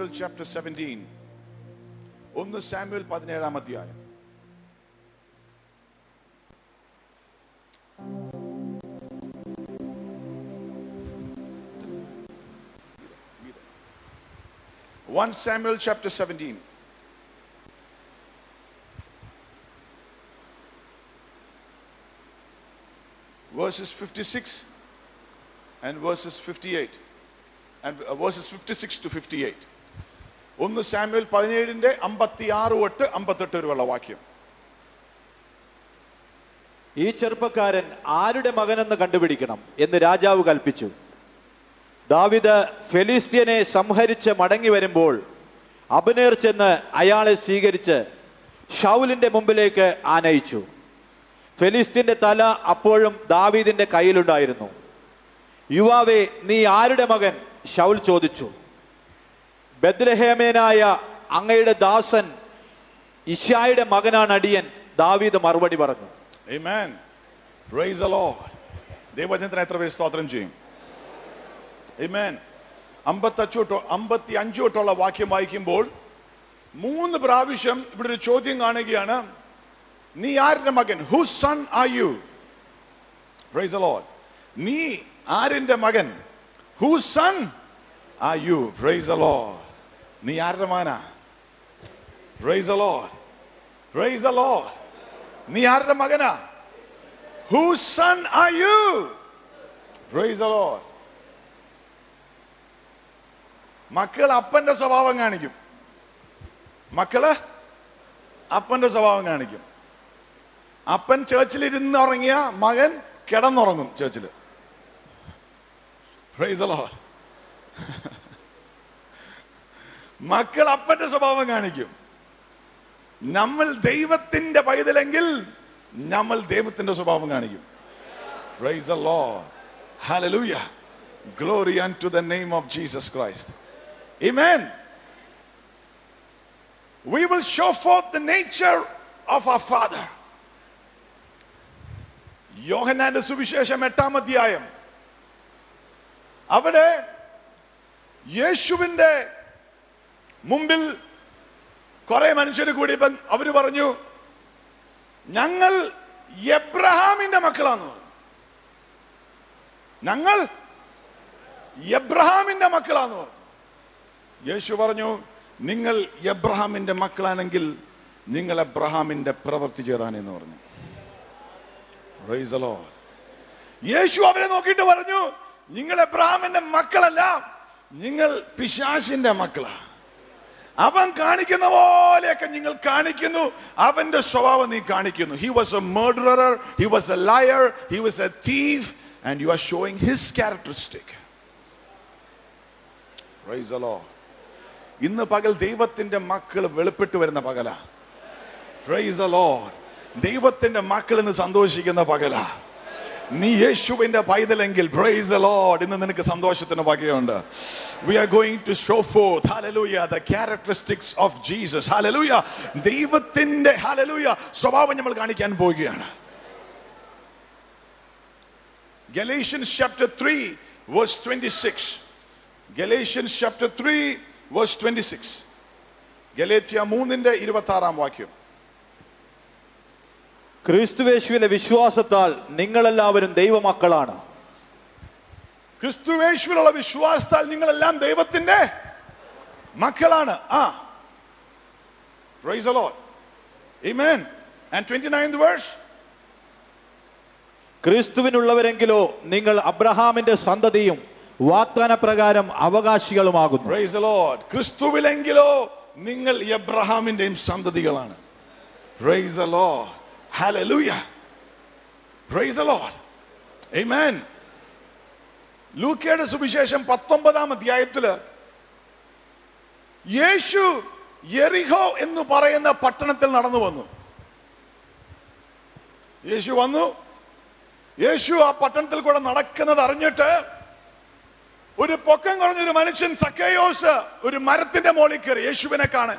Samuel chapter seventeen ഒന്ന് Samuel പതിനേഴാം അധ്യായം One Samuel chapter 17. Verses 56 and verses 58. And uh, verses 56 to 58. ഒന്ന് Samuel പതിനേഴിന്റെ അമ്പത്തി ആറ് തൊട്ട് അമ്പത്തെട്ട് വരെയുള്ള വാക്യം ഈ ചെറുപ്പക്കാരൻ ആരുടെ മകനെന്ന് കണ്ടുപിടിക്കണം എന്ന് രാജാവ് കൽപ്പിച്ചു ദാവിദ് ഫെലിസ്ത്യനെ സംഹരിച്ച് മടങ്ങി വരുമ്പോൾ അബനേർ ചെന്ന് അയാളെ സ്വീകരിച്ച് ഷൗലിന്റെ മുമ്പിലേക്ക് ആനയിച്ചു ഫെലിസ്ത്യന്റെ തല അപ്പോഴും ദാവീദിന്റെ കയ്യിലുണ്ടായിരുന്നു യുവാവേ നീ ആരുടെ മകൻ ഷൗൽ ചോദിച്ചു ബദ്ലഹേമേനായ അങ്ങയുടെ ദാസൻ ഇഷായുടെ മകനാണ് അടിയൻ ദാവീദ് മറുപടി പറഞ്ഞു Amen. Praise the Lord. ദൈവജനത്തിന് എത്ര പേര് സ്തോത്രം ചെയ്യും Amen. അമ്പത്തഞ്ചോട്ടോ അമ്പത്തി അഞ്ചോട്ടുള്ള വാക്യം വായിക്കുമ്പോൾ മൂന്ന് പ്രാവശ്യം ഇവിടെ ഒരു ചോദ്യം കാണുകയാണ് നീ ആരുടെ മകൻ who son are you praise the Lord. നീ ആരിന്റെ മകൻ who son are you praise the Lord. നീ ആരുടെ മകനാ praise the Lord. Praise the Lord. നീ ആരുടെ മകനാ who son are you praise lord മക്കൾ അപ്പന്റെ സ്വഭാവം കാണിക്കും മക്കള് അപ്പന്റെ സ്വഭാവം കാണിക്കും അപ്പൻ ചേർച്ചിൽ ഇരുന്ന് ഉറങ്ങിയ മകൻ കിടന്നുറങ്ങും ചേർച്ചിൽ പ്രൈസ് ലോർഡ് മക്കൾ അപ്പന്റെ സ്വഭാവം കാണിക്കും നമ്മൾ ദൈവത്തിന്റെ പൈതലെങ്കിൽ നമ്മൾ ദൈവത്തിന്റെ സ്വഭാവം കാണിക്കും Praise the Lord. Hallelujah. Glory unto the name of Jesus Christ. Amen. We will show forth the nature of our Father. യോഹന്നാന്റെ സുവിശേഷം എട്ടാം അധ്യായം അവിടെ യേശുവിന്റെ മുമ്പിൽ കുറെ മനുഷ്യർ കൂടിയപ്പം അവര് പറഞ്ഞു ഞങ്ങൾ എബ്രഹാമിന്റെ മക്കളാന്ന് പറഞ്ഞു ഞങ്ങൾ എബ്രഹാമിന്റെ മക്കളാന്ന് പറഞ്ഞു യേശു പറഞ്ഞു നിങ്ങൾ എബ്രഹാമിന്റെ മക്കളാണെങ്കിൽ നിങ്ങൾ എബ്രഹാമിന്റെ പ്രവൃത്തി ചെയ്താനെന്ന് പറഞ്ഞു Praise the Lord. യേശു അവരെ നോക്കിയിട്ട് പറഞ്ഞു നിങ്ങൾ എബ്രഹാമിന്റെ മക്കളല്ല നിങ്ങൾ പിശാശിന്റെ മക്കളാ അവൻ കാണിക്കുന്ന പോലെയൊക്കെ നിങ്ങൾ കാണിക്കുന്നു അവന്റെ സ്വഭാവം നീ കാണിക്കുന്നു he was a murderer he was a liar he was a thief and you are showing his characteristic ഇന്ന് പകൽ ദൈവത്തിന്റെ മക്കൾ വെളിപ്പെട്ട് വരുന്ന പകലാ പ്രൈസ് ലോർഡ് ദൈവത്തിന്റെ മക്കൾ ഇന്ന് സന്തോഷിക്കുന്ന പകലാ നീ യേശുവിന്റെ പൈതലെങ്കിൽ പ്രൈസ് ലോർഡ് ഇന്ന് നിനക്ക് സന്തോഷത്തിന് വകയുണ്ട് we are going to show forth hallelujah the characteristics of Jesus hallelujah ദൈവത്തിന്റെ ഹല്ലേലൂയ സ്വഭാവം നമ്മൾ കാണിക്കാൻ പോവുകയാണ് Galatians chapter 3 verse 26 Galatians chapter 3 verse 26 ഗലേത്യ മൂന്നിന്റെ ഇരുപത്തി ആറാം വാക്യം ക്രിസ്തുവേശുവിലെ വിശ്വാസത്താൽ നിങ്ങളെല്ലാവരും ദൈവമക്കളാണ് ക്രിസ്തുവേശുവിലുള്ള വിശ്വാസത്താൽ നിങ്ങളെല്ലാം ദൈവത്തിന്റെ മക്കളാണ് ആ Praise the Lord. Amen. And 29th verse. ക്രിസ്തുവിനുള്ളവരെങ്കിലോ നിങ്ങൾ അബ്രഹാമിന്റെ സന്തതിയും വാഗ്ദാന പ്രകാരം അവകാശികളുമാകുന്നു Praise the Lord. ക്രിസ്തുവിലെങ്കിലോ നിങ്ങൾ എബ്രഹാമിന്റെയും സന്തതികളാണ് Praise the Lord. Hallelujah. Praise the Lord. Amen. ലൂക്കയുടെ സുവിശേഷം പത്തൊമ്പതാം അധ്യായത്തില് യേശു യെറിഹോ എന്ന് പറയുന്ന പട്ടണത്തിൽ നടന്നു വന്നു യേശു വന്നു യേശു ആ പട്ടണത്തിൽ കൂടെ നടക്കുന്നത് അറിഞ്ഞിട്ട് ഒരു പൊക്കം കുറഞ്ഞൊരു മനുഷ്യൻ സക്കയോസ് ഒരു മരത്തിന്റെ മുകളിൽ കയറി യേശുവിനെ കാണാൻ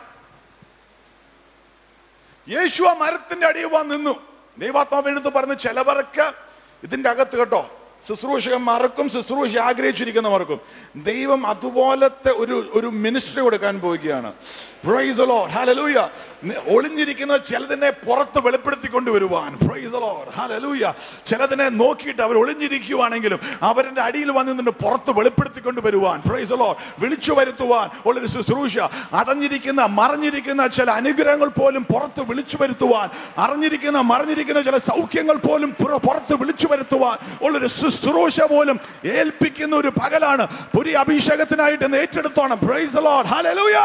യേശു ആ മരത്തിന്റെ അടിയിൽ വന്ന് നിന്നു ദൈവാത്മാവ് എടുത്ത് പറഞ്ഞ് ചിലവർക്ക് ഇതിന്റെ അകത്ത് കേട്ടോ ശുശ്രൂഷകന്മാർക്കും ശുശ്രൂഷ ആഗ്രഹിച്ചിരിക്കുന്നവർക്കും ദൈവം അതുപോലത്തെ ഒരു ഒരു മിനിസ്ട്രി കൊടുക്കാൻ പോവുകയാണ് Praise the Lord. Hallelujah. നി- ഒളിഞ്ഞിരിക്കുന്ന ചിലതിനെ പുറത്ത് വെളിപ്പെടുത്തിക്കൊണ്ട് വരുവാൻ Praise the Lord. Hallelujah. ചിലതിനെ നോക്കിയിട്ട് അവർ ഒളിഞ്ഞിരിക്കുവാണെങ്കിലും അവരുടെ അടിയിൽ വന്ന് നിന്ന് പുറത്ത് വെളിപ്പെടുത്തിക്കൊണ്ട് വരുവാൻ Praise the Lord. വിളിച്ചു വരുത്തുവാൻ ഉള്ളൊരു ശുശ്രൂഷ അടഞ്ഞിരിക്കുന്ന മറഞ്ഞിരിക്കുന്ന ചില അനുഗ്രഹങ്ങൾ പോലും പുറത്ത് വിളിച്ചു വരുത്തുവാൻ അറിഞ്ഞിരിക്കുന്ന മറിഞ്ഞിരിക്കുന്ന ചില സൗഖ്യങ്ങൾ പോലും പുറ- പുറത്ത് വിളിച്ചു വരുത്തുവാൻ ഉള്ളൊരു ശുശ്രൂഷ പോലും ഏൽപ്പിക്കുന്ന ഒരു പകലാണ് പുതിയ അഭിഷേകത്തിനായിട്ട് ഇന്ന് ഏറ്റെടുത്തോണം പ്രൈസ് the Lord. Hallelujah.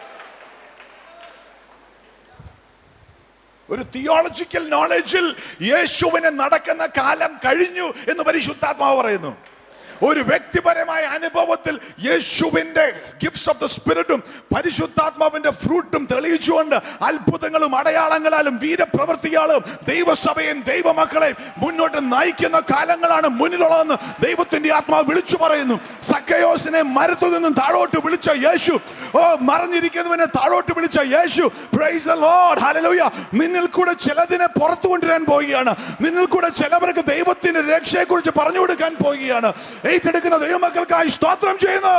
ഒരു തിയോളജിക്കൽ നോളജിൽ യേശുവിനെ നടക്കുന്ന കാലം കഴിഞ്ഞു എന്ന് പരിശുദ്ധാത്മാവ് പറയുന്നു ഒരു വ്യക്തിപരമായ അനുഭവത്തിൽ യേശുവിന്റെ ഗിഫ്റ്റ്സ് ഓഫ് ദ സ്പിരിറ്റും പരിശുദ്ധാത്മാവിന്റെ ഫ്രൂട്ടും തെളിയിച്ചുകൊണ്ട് അത്ഭുതങ്ങളും അടയാളങ്ങളാലും വീരപ്രവൃത്തിയാലും ദൈവസഭയും ദൈവമക്കളെയും മുന്നോട്ട് നയിക്കുന്ന കാലങ്ങളാണ് മുന്നിലുള്ളതെന്ന് ദൈവത്തിന്റെ ആത്മാവ് വിളിച്ചു പറയുന്നു സക്കയോസിനെ മരത്തു നിന്നും താഴോട്ട് വിളിച്ച യേശു ഓ മറഞ്ഞിരിക്കുന്നവനെ താഴോട്ട് വിളിച്ച യേശു പ്രൈസ് ദ ലോർഡ് ഹല്ലേലൂയ നിന്നിൽ കൂടെ ചിലതിനെ പുറത്തു കൊണ്ടുവരാൻ പോവുകയാണ് നിന്നിൽ കൂടെ ചിലവർക്ക് ദൈവത്തിന്റെ രക്ഷയെ കുറിച്ച് പറഞ്ഞു കൊടുക്കാൻ പോവുകയാണ് ഏറ്റെടുക്കുന്ന ദൈവമക്കൾക്കായി സ്തോത്രം ചെയ്യുന്നു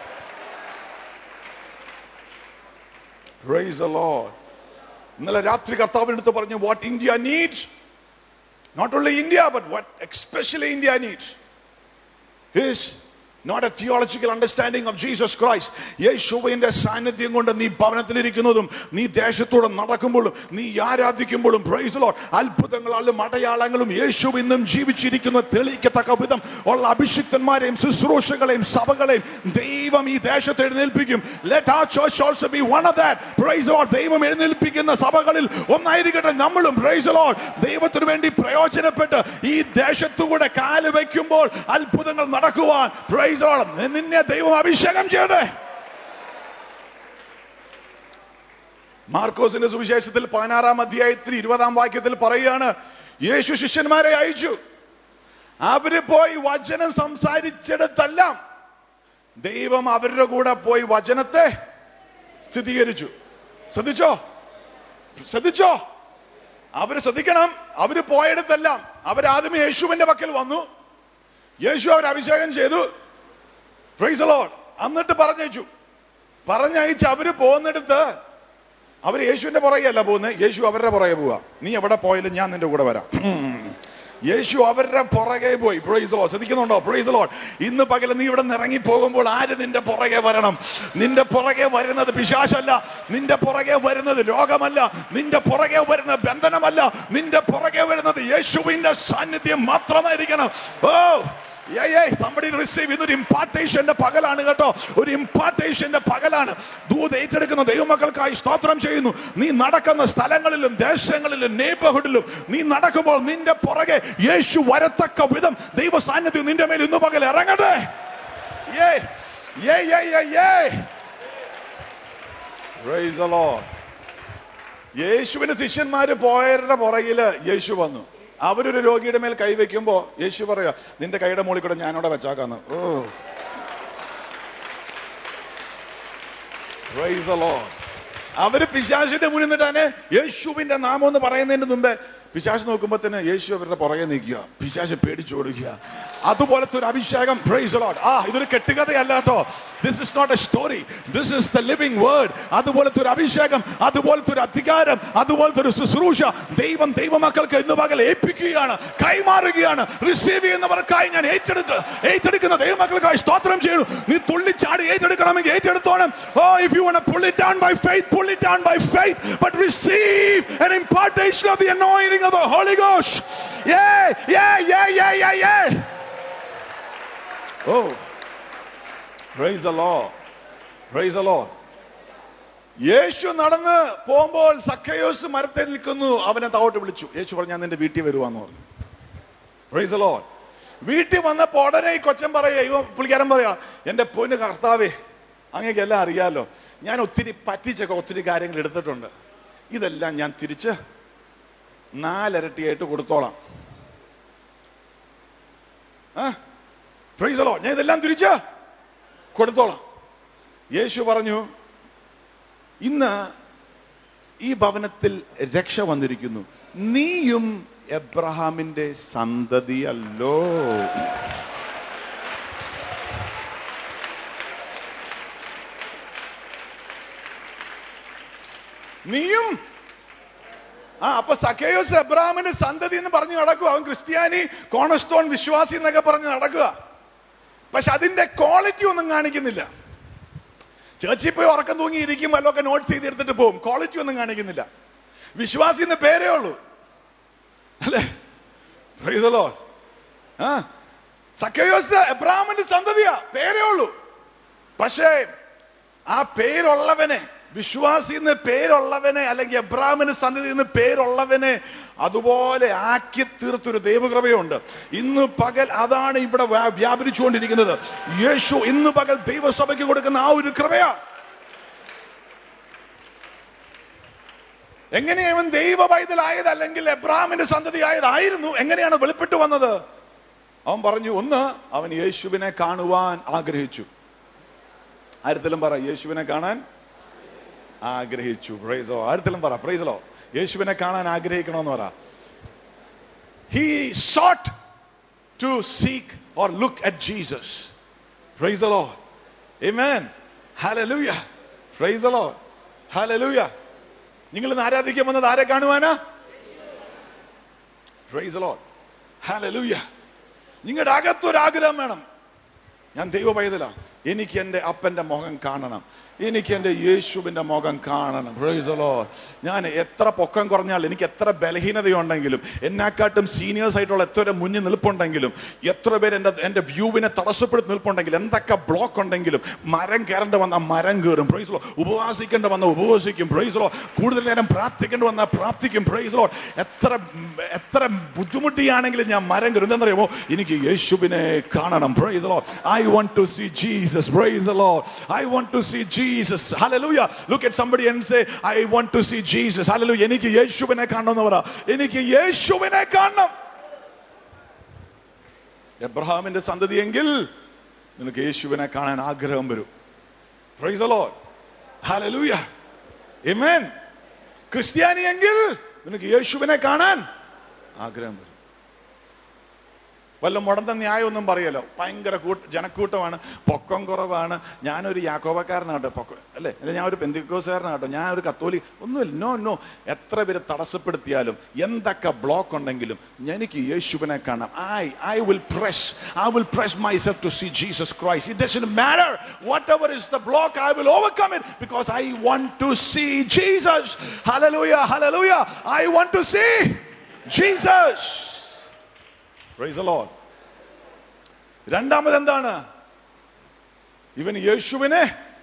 Praise the Lord. ഇന്നലെ രാത്രി കർത്താവിന്റെ അടുത്ത് പറഞ്ഞു what India needs not only India but what especially India needs is not a theological understanding of Jesus Christ. യേശുവിന്റെ സാന്നിധ്യം കൊണ്ട് നീ ഭവനത്തിലിരിക്കുന്നതും നീ ദേശത്തൂടെ നടക്കുമ്പോഴും നീ ആരാധിക്കുമ്പോഴും പ്രൈസ് ലോഡ് അത്ഭുതങ്ങളും അടയാളങ്ങളും യേശു ഇന്നും ജീവിച്ചിരിക്കുന്ന തെളിയിക്കത്തക്ക വിധം ഉള്ള അഭിഷിക്തന്മാരെയും ശുശ്രൂഷകളെയും സഭകളെയും ദൈവം ഈ ദേശത്ത് എഴുന്നേൽപ്പിക്കും ലെറ്റ് ആ church also be one of that praise lord ദൈവം എഴുന്നേൽപ്പിക്കുന്ന സഭകളിൽ ഒന്നായിരിക്കട്ടെ നമ്മളും പ്രൈസ് ലോഡ് ദൈവത്തിന് വേണ്ടി പ്രയോജനപ്പെട്ട് ഈ ദേശത്തുകൂടെ കാല് വയ്ക്കുമ്പോൾ അത്ഭുതങ്ങൾ നടക്കുവാൻ പ്രൈസ് ലോഡ് നിന്നെ ദൈവം അഭിഷേകം ചെയ്യട്ടെ മാർക്കോസിന്റെ സുവിശേഷത്തിൽ പതിനാറാം അധ്യായത്തിൽ ഇരുപതാം വാക്യത്തിൽ പറയുകയാണ് യേശു ശിഷ്യന്മാരെ അയച്ചു അവര് പോയി വചനം സംസാരിച്ചിടത്തെല്ലാം ദൈവം അവരുടെ കൂടെ പോയി വചനത്തെ സ്ഥിരീകരിച്ചു ശ്രദ്ധിച്ചോ ശ്രദ്ധിച്ചോ അവര് ശ്രദ്ധിക്കണം അവര് പോയിടത്തെല്ലാം അവരാദ്യം യേശുവിന്റെ പക്കൽ വന്നു യേശു അവർ അഭിഷേകം ചെയ്തു പ്രൈസ് ലോഡ് എന്നിട്ട് പറഞ്ഞയച്ചു പറഞ്ഞയച്ച് അവര് പോകുന്നിടത്ത് അവർ യേശുവിന്റെ പുറകെ അല്ല പോകുന്നത് യേശു അവരുടെ പുറകെ പോവാ നീ എവിടെ പോയാലും ഞാൻ നിന്റെ കൂടെ വരാം യേശു അവരുടെ പുറകെ പോയി പ്രൈസ് ലോ ശ്രദ്ധിക്കുന്നുണ്ടോ പ്രൈസ് ലോ ഇന്ന് പകൽ നീ ഇവിടെ നിന്ന് ഇറങ്ങി പോകുമ്പോൾ ആര് നിന്റെ പുറകെ വരണം നിന്റെ പുറകെ വരുന്നത് പിശാശല്ല നിന്റെ പുറകെ വരുന്നത് രോഗമല്ല നിന്റെ പുറകെ വരുന്നത് ബന്ധനമല്ല നിന്റെ പുറകെ വരുന്നത് യേശുവിന്റെ സാന്നിധ്യം മാത്രമായിരിക്കണം ഓ സംബടി റിസീവ് ഇതൊരു ഇമ്പാർട്ടേഷന്റെ പകലാണ് കേട്ടോ ഒരു ഇമ്പാർട്ടേഷന്റെ പകലാണ് ദൂത് ഏറ്റെടുക്കുന്ന ദൈവമക്കൾക്കായി സ്തോത്രം ചെയ്യുന്നു നീ നടക്കുന്ന സ്ഥലങ്ങളിലും ദേശങ്ങളിലും നെയ്ബർഹുഡിലും നീ നടക്കുമ്പോൾ നിന്റെ പുറകെ യേശു വരത്തക്ക വിധം ദൈവ സാന്നിധ്യം നിന്റെ മേൽ ഇന്ന് പകൽ ഇറങ്ങട്ടെ ഏ ഏ ഏ ഏ ഏ Praise the Lord. യേശുവിന്റെ ശിഷ്യന്മാര് പോയവരുടെ പുറകില് യേശു വന്നു അവരൊരു രോഗിയുടെ മേൽ കൈവയ്ക്കുമ്പോ യേശു പറയാ നിന്റെ കൈയുടെ മുകളിൽ കൂടെ ഞാനവിടെ വെച്ചാക്കാന്ന് ഓ Praise the Lord. അവര് പിശാശിന്റെ മുന്നിൽ നിന്നിട്ടാണ് യേശുവിന്റെ നാമം എന്ന് പറയുന്നതിന് മുമ്പേ പിശാശ് നോക്കുമ്പോ തന്നെ യേശു അവരുടെ പുറകെ നിൽക്കുക പിശാശ് പേടിച്ചോടുക അതുപോലത്തെ ഒരു അഭിഷേകം പ്രൈസ് ലോഡ് ആ ഇതൊരു കെട്ടുകഥയല്ല കേട്ടോ this is not a story this is the living word അതുപോലത്തെ ഒരു അഭിഷേകം അതുപോലത്തെ ഒരു അധികാരം അതുപോലത്തെ ഒരു ശുശ്രൂഷ ദൈവം ദൈവമക്കൾക്ക് ഇന്ന് പകൽ ഏൽപ്പിക്കുകയാണ് കൈമാറുകയാണ് റിസീവ് ചെയ്യുന്നവർക്കായി ഞാൻ ഏറ്റെടുത്ത് ഏറ്റെടുക്കുന്ന ദൈവമക്കൾക്കായി സ്തോത്രം ചെയ്യുന്നു നീ തുള്ളിച്ചാടി ഏറ്റെടുക്കണമെങ്കിൽ ഏറ്റെടുത്തോണം oh if you want pull it down by faith pull it down by faith but receive an impartation of the anointing of the Holy Ghost. Yeah, yeah, yeah, yeah, yeah, yeah. Oh, praise the Lord. Praise the Lord. യേശു നടന്ന് പോകുമ്പോൾ സക്കയോസ് മരത്തിൽ നിൽക്കുന്നു അവനെ താവോട്ട് വിളിച്ചു യേശു പറഞ്ഞു ഞാൻ നിന്റെ വീട്ടിൽ വരുവാന്ന് പറഞ്ഞു പ്രൈസ് the Lord. വീട്ടിൽ വന്നപ്പോ ഉടനെ ഈ കൊച്ചൻ പറയാ ഇവ പുള്ളിക്കാരൻ പറയാ എന്റെ പൊന്ന് കർത്താവേ അങ്ങേക്ക് എല്ലാം അറിയാലോ ഞാൻ ഒത്തിരി പറ്റിച്ചൊക്കെ ഒത്തിരി കാര്യങ്ങൾ എടുത്തിട്ടുണ്ട് ഇതെല്ലാം ഞാൻ തിരിച്ച് നാലരട്ടിയായിട്ട് കൊടുത്തോളാം പ്രൈസ് the Lord. ഞാൻ ഇതെല്ലാം തിരിച്ച് കൊടുത്തോളാം യേശു പറഞ്ഞു ഇന്ന് ഈ ഭവനത്തിൽ രക്ഷ വന്നിരിക്കുന്നു നീയും എബ്രഹാമിന്റെ സന്തതിയല്ലോ നീയും ആ അപ്പൊ സഖേയോസ് എബ്രാഹിമിന്റെ സന്തതി എന്ന് പറഞ്ഞ് നടക്കുക അവൻ ക്രിസ്ത്യാനി കോണസ്റ്റോൺ വിശ്വാസി എന്നൊക്കെ പറഞ്ഞ് നടക്കുക പക്ഷെ അതിന്റെ ക്വാളിറ്റി ഒന്നും കാണിക്കുന്നില്ല ചേച്ചി പോയി ഉറക്കം തൂങ്ങി ഇരിക്കും വല്ലതൊക്കെ നോട്ട്സ് ചെയ്തെടുത്തിട്ട് പോകും ക്വാളിറ്റി ഒന്നും കാണിക്കുന്നില്ല വിശ്വാസി എന്ന് പേരേ ഉള്ളൂ അല്ലേ Praise the Lord. ആ സഖേയോസ് എബ്രാഹിമിന്റെ സന്തതിയാ പേരേ ഉള്ളൂ പക്ഷേ ആ പേരുള്ളവനെ വിശ്വാസി എന്ന് പേരുള്ളവനെ അല്ലെങ്കിൽ എബ്രാഹിമിന് സന്തതി എന്ന് പേരുള്ളവനെ അതുപോലെ ആക്കി തീർത്തൊരു ദൈവകൃപയുണ്ട് ഇന്ന് പകൽ അതാണ് ഇവിടെ വ്യാ- വ്യാപരിച്ചുകൊണ്ടിരിക്കുന്നത് യേശു ഇന്ന് പകൽ ദൈവസഭയ്ക്ക് കൊടുക്കുന്ന ആ ഒരു കൃപയാ എങ്ങനെയാ ഇവൻ ദൈവ പൈതലായത് അല്ലെങ്കിൽ എബ്രാഹിമിന്റെ സന്തതി ആയതായിരുന്നു എങ്ങനെയാണ് വെളിപ്പെട്ടു വന്നത് അവൻ പറഞ്ഞു ഒന്ന് അവൻ യേശുവിനെ കാണുവാൻ ആഗ്രഹിച്ചു ആരത്തിലും പറ യേശുവിനെ കാണാൻ ആഗ്രഹിച്ചു പ്രൈസോ ആരത്തിലും പറ പ്രൈസലോ യേശുവിനെ കാണാൻ ആഗ്രഹിക്കണമെന്ന് പറ he sought to seek or look at Jesus praise lord Amen. Hallelujah. Praise the Lord. Hallelujah. നിങ്ങൾ ഇന്ന് ആരാധിക്കാൻ വന്നത് ആരെ കാണുവാനാ പ്രൈസ് ലോഡ് Hallelujah. നിങ്ങളുടെ അകത്തൊരു ആഗ്രഹം വേണം ഞാൻ ദൈവ പൈതലാ എനിക്ക് എൻ്റെ അപ്പൻ്റെ മുഖം കാണണം എനിക്ക് എൻ്റെ യേശുവിൻ്റെ മുഖം കാണണം Praise the Lord. ഞാൻ എത്ര പൊക്കം കുറഞ്ഞാൽ എനിക്ക് എത്ര ബലഹീനതയുണ്ടെങ്കിലും എന്നെക്കാട്ടും സീനിയേഴ്സ് ആയിട്ടുള്ള എത്ര മുന്നിൽ നിൽപ്പുണ്ടെങ്കിലും എത്ര പേര് എൻ്റെ എൻ്റെ വ്യൂവിനെ തടസ്സപ്പെടുത്തി നിൽപ്പുണ്ടെങ്കിലും എന്തൊക്കെ ബ്ലോക്ക് ഉണ്ടെങ്കിലും മരം കയറേണ്ട വന്ന മരം കയറും പ്രൈസ് ലോ ഉപവാസിക്കേണ്ട വന്ന ഉപവസിക്കും പ്രൈസ് ലോ കൂടുതൽ നേരം പ്രാർത്ഥിക്കേണ്ടി വന്നാൽ പ്രാർത്ഥിക്കും പ്രൈസ് ലോ എത്ര എത്ര ബുദ്ധിമുട്ടിയാണെങ്കിലും ഞാൻ മരം കയറും എന്താണെന്നറിയാമോ എനിക്ക് യേശുവിനെ കാണണം praise lord I want to see Jesus praise the Lord I want to see Jesus hallelujah look at somebody and say I want to see Jesus hallelujah എനിക്ക് യേശുവിനെ കാണണമെന്ന് പറ എനിക്ക് യേശുവിനെ കാണണം എബ്രഹാമിന്റെ സന്തതിയെങ്കിൽ നിനക്ക് യേശുവിനെ കാണാൻ ആഗ്രഹം വരും praise the Lord hallelujah amen ക്രിസ്ത്യാനിയെങ്കിൽ നിനക്ക് യേശുവിനെ കാണാൻ ആഗ്രഹം വരും വല്ല മുടന്ത ന്യായമൊന്നും പറയല്ലോ ഭയങ്കര കൂട്ട ജനക്കൂട്ടമാണ് പൊക്കം കുറവാണ് ഞാനൊരു യാക്കോബക്കാരനാട്ടോ പൊക്കം അല്ലേ അല്ലെ ഞാൻ ഒരു പെന്തിക്കോസുകാരനാട്ടോ ഞാൻ ഒരു കത്തോലി ഒന്നുമില്ല നോ നോ എത്ര പേര് തടസ്സപ്പെടുത്തിയാലും എന്തൊക്കെ ബ്ലോക്ക് ഉണ്ടെങ്കിലും എനിക്ക് യേശുവിനെ കാണാം I I will press I will press myself to see Jesus Christ it doesn't matter whatever is the block I will overcome it because I want to see Jesus hallelujah hallelujah I want to see Jesus praise lord രണ്ടാമത് എന്താണ് ഇവൻ യേശുവിനെ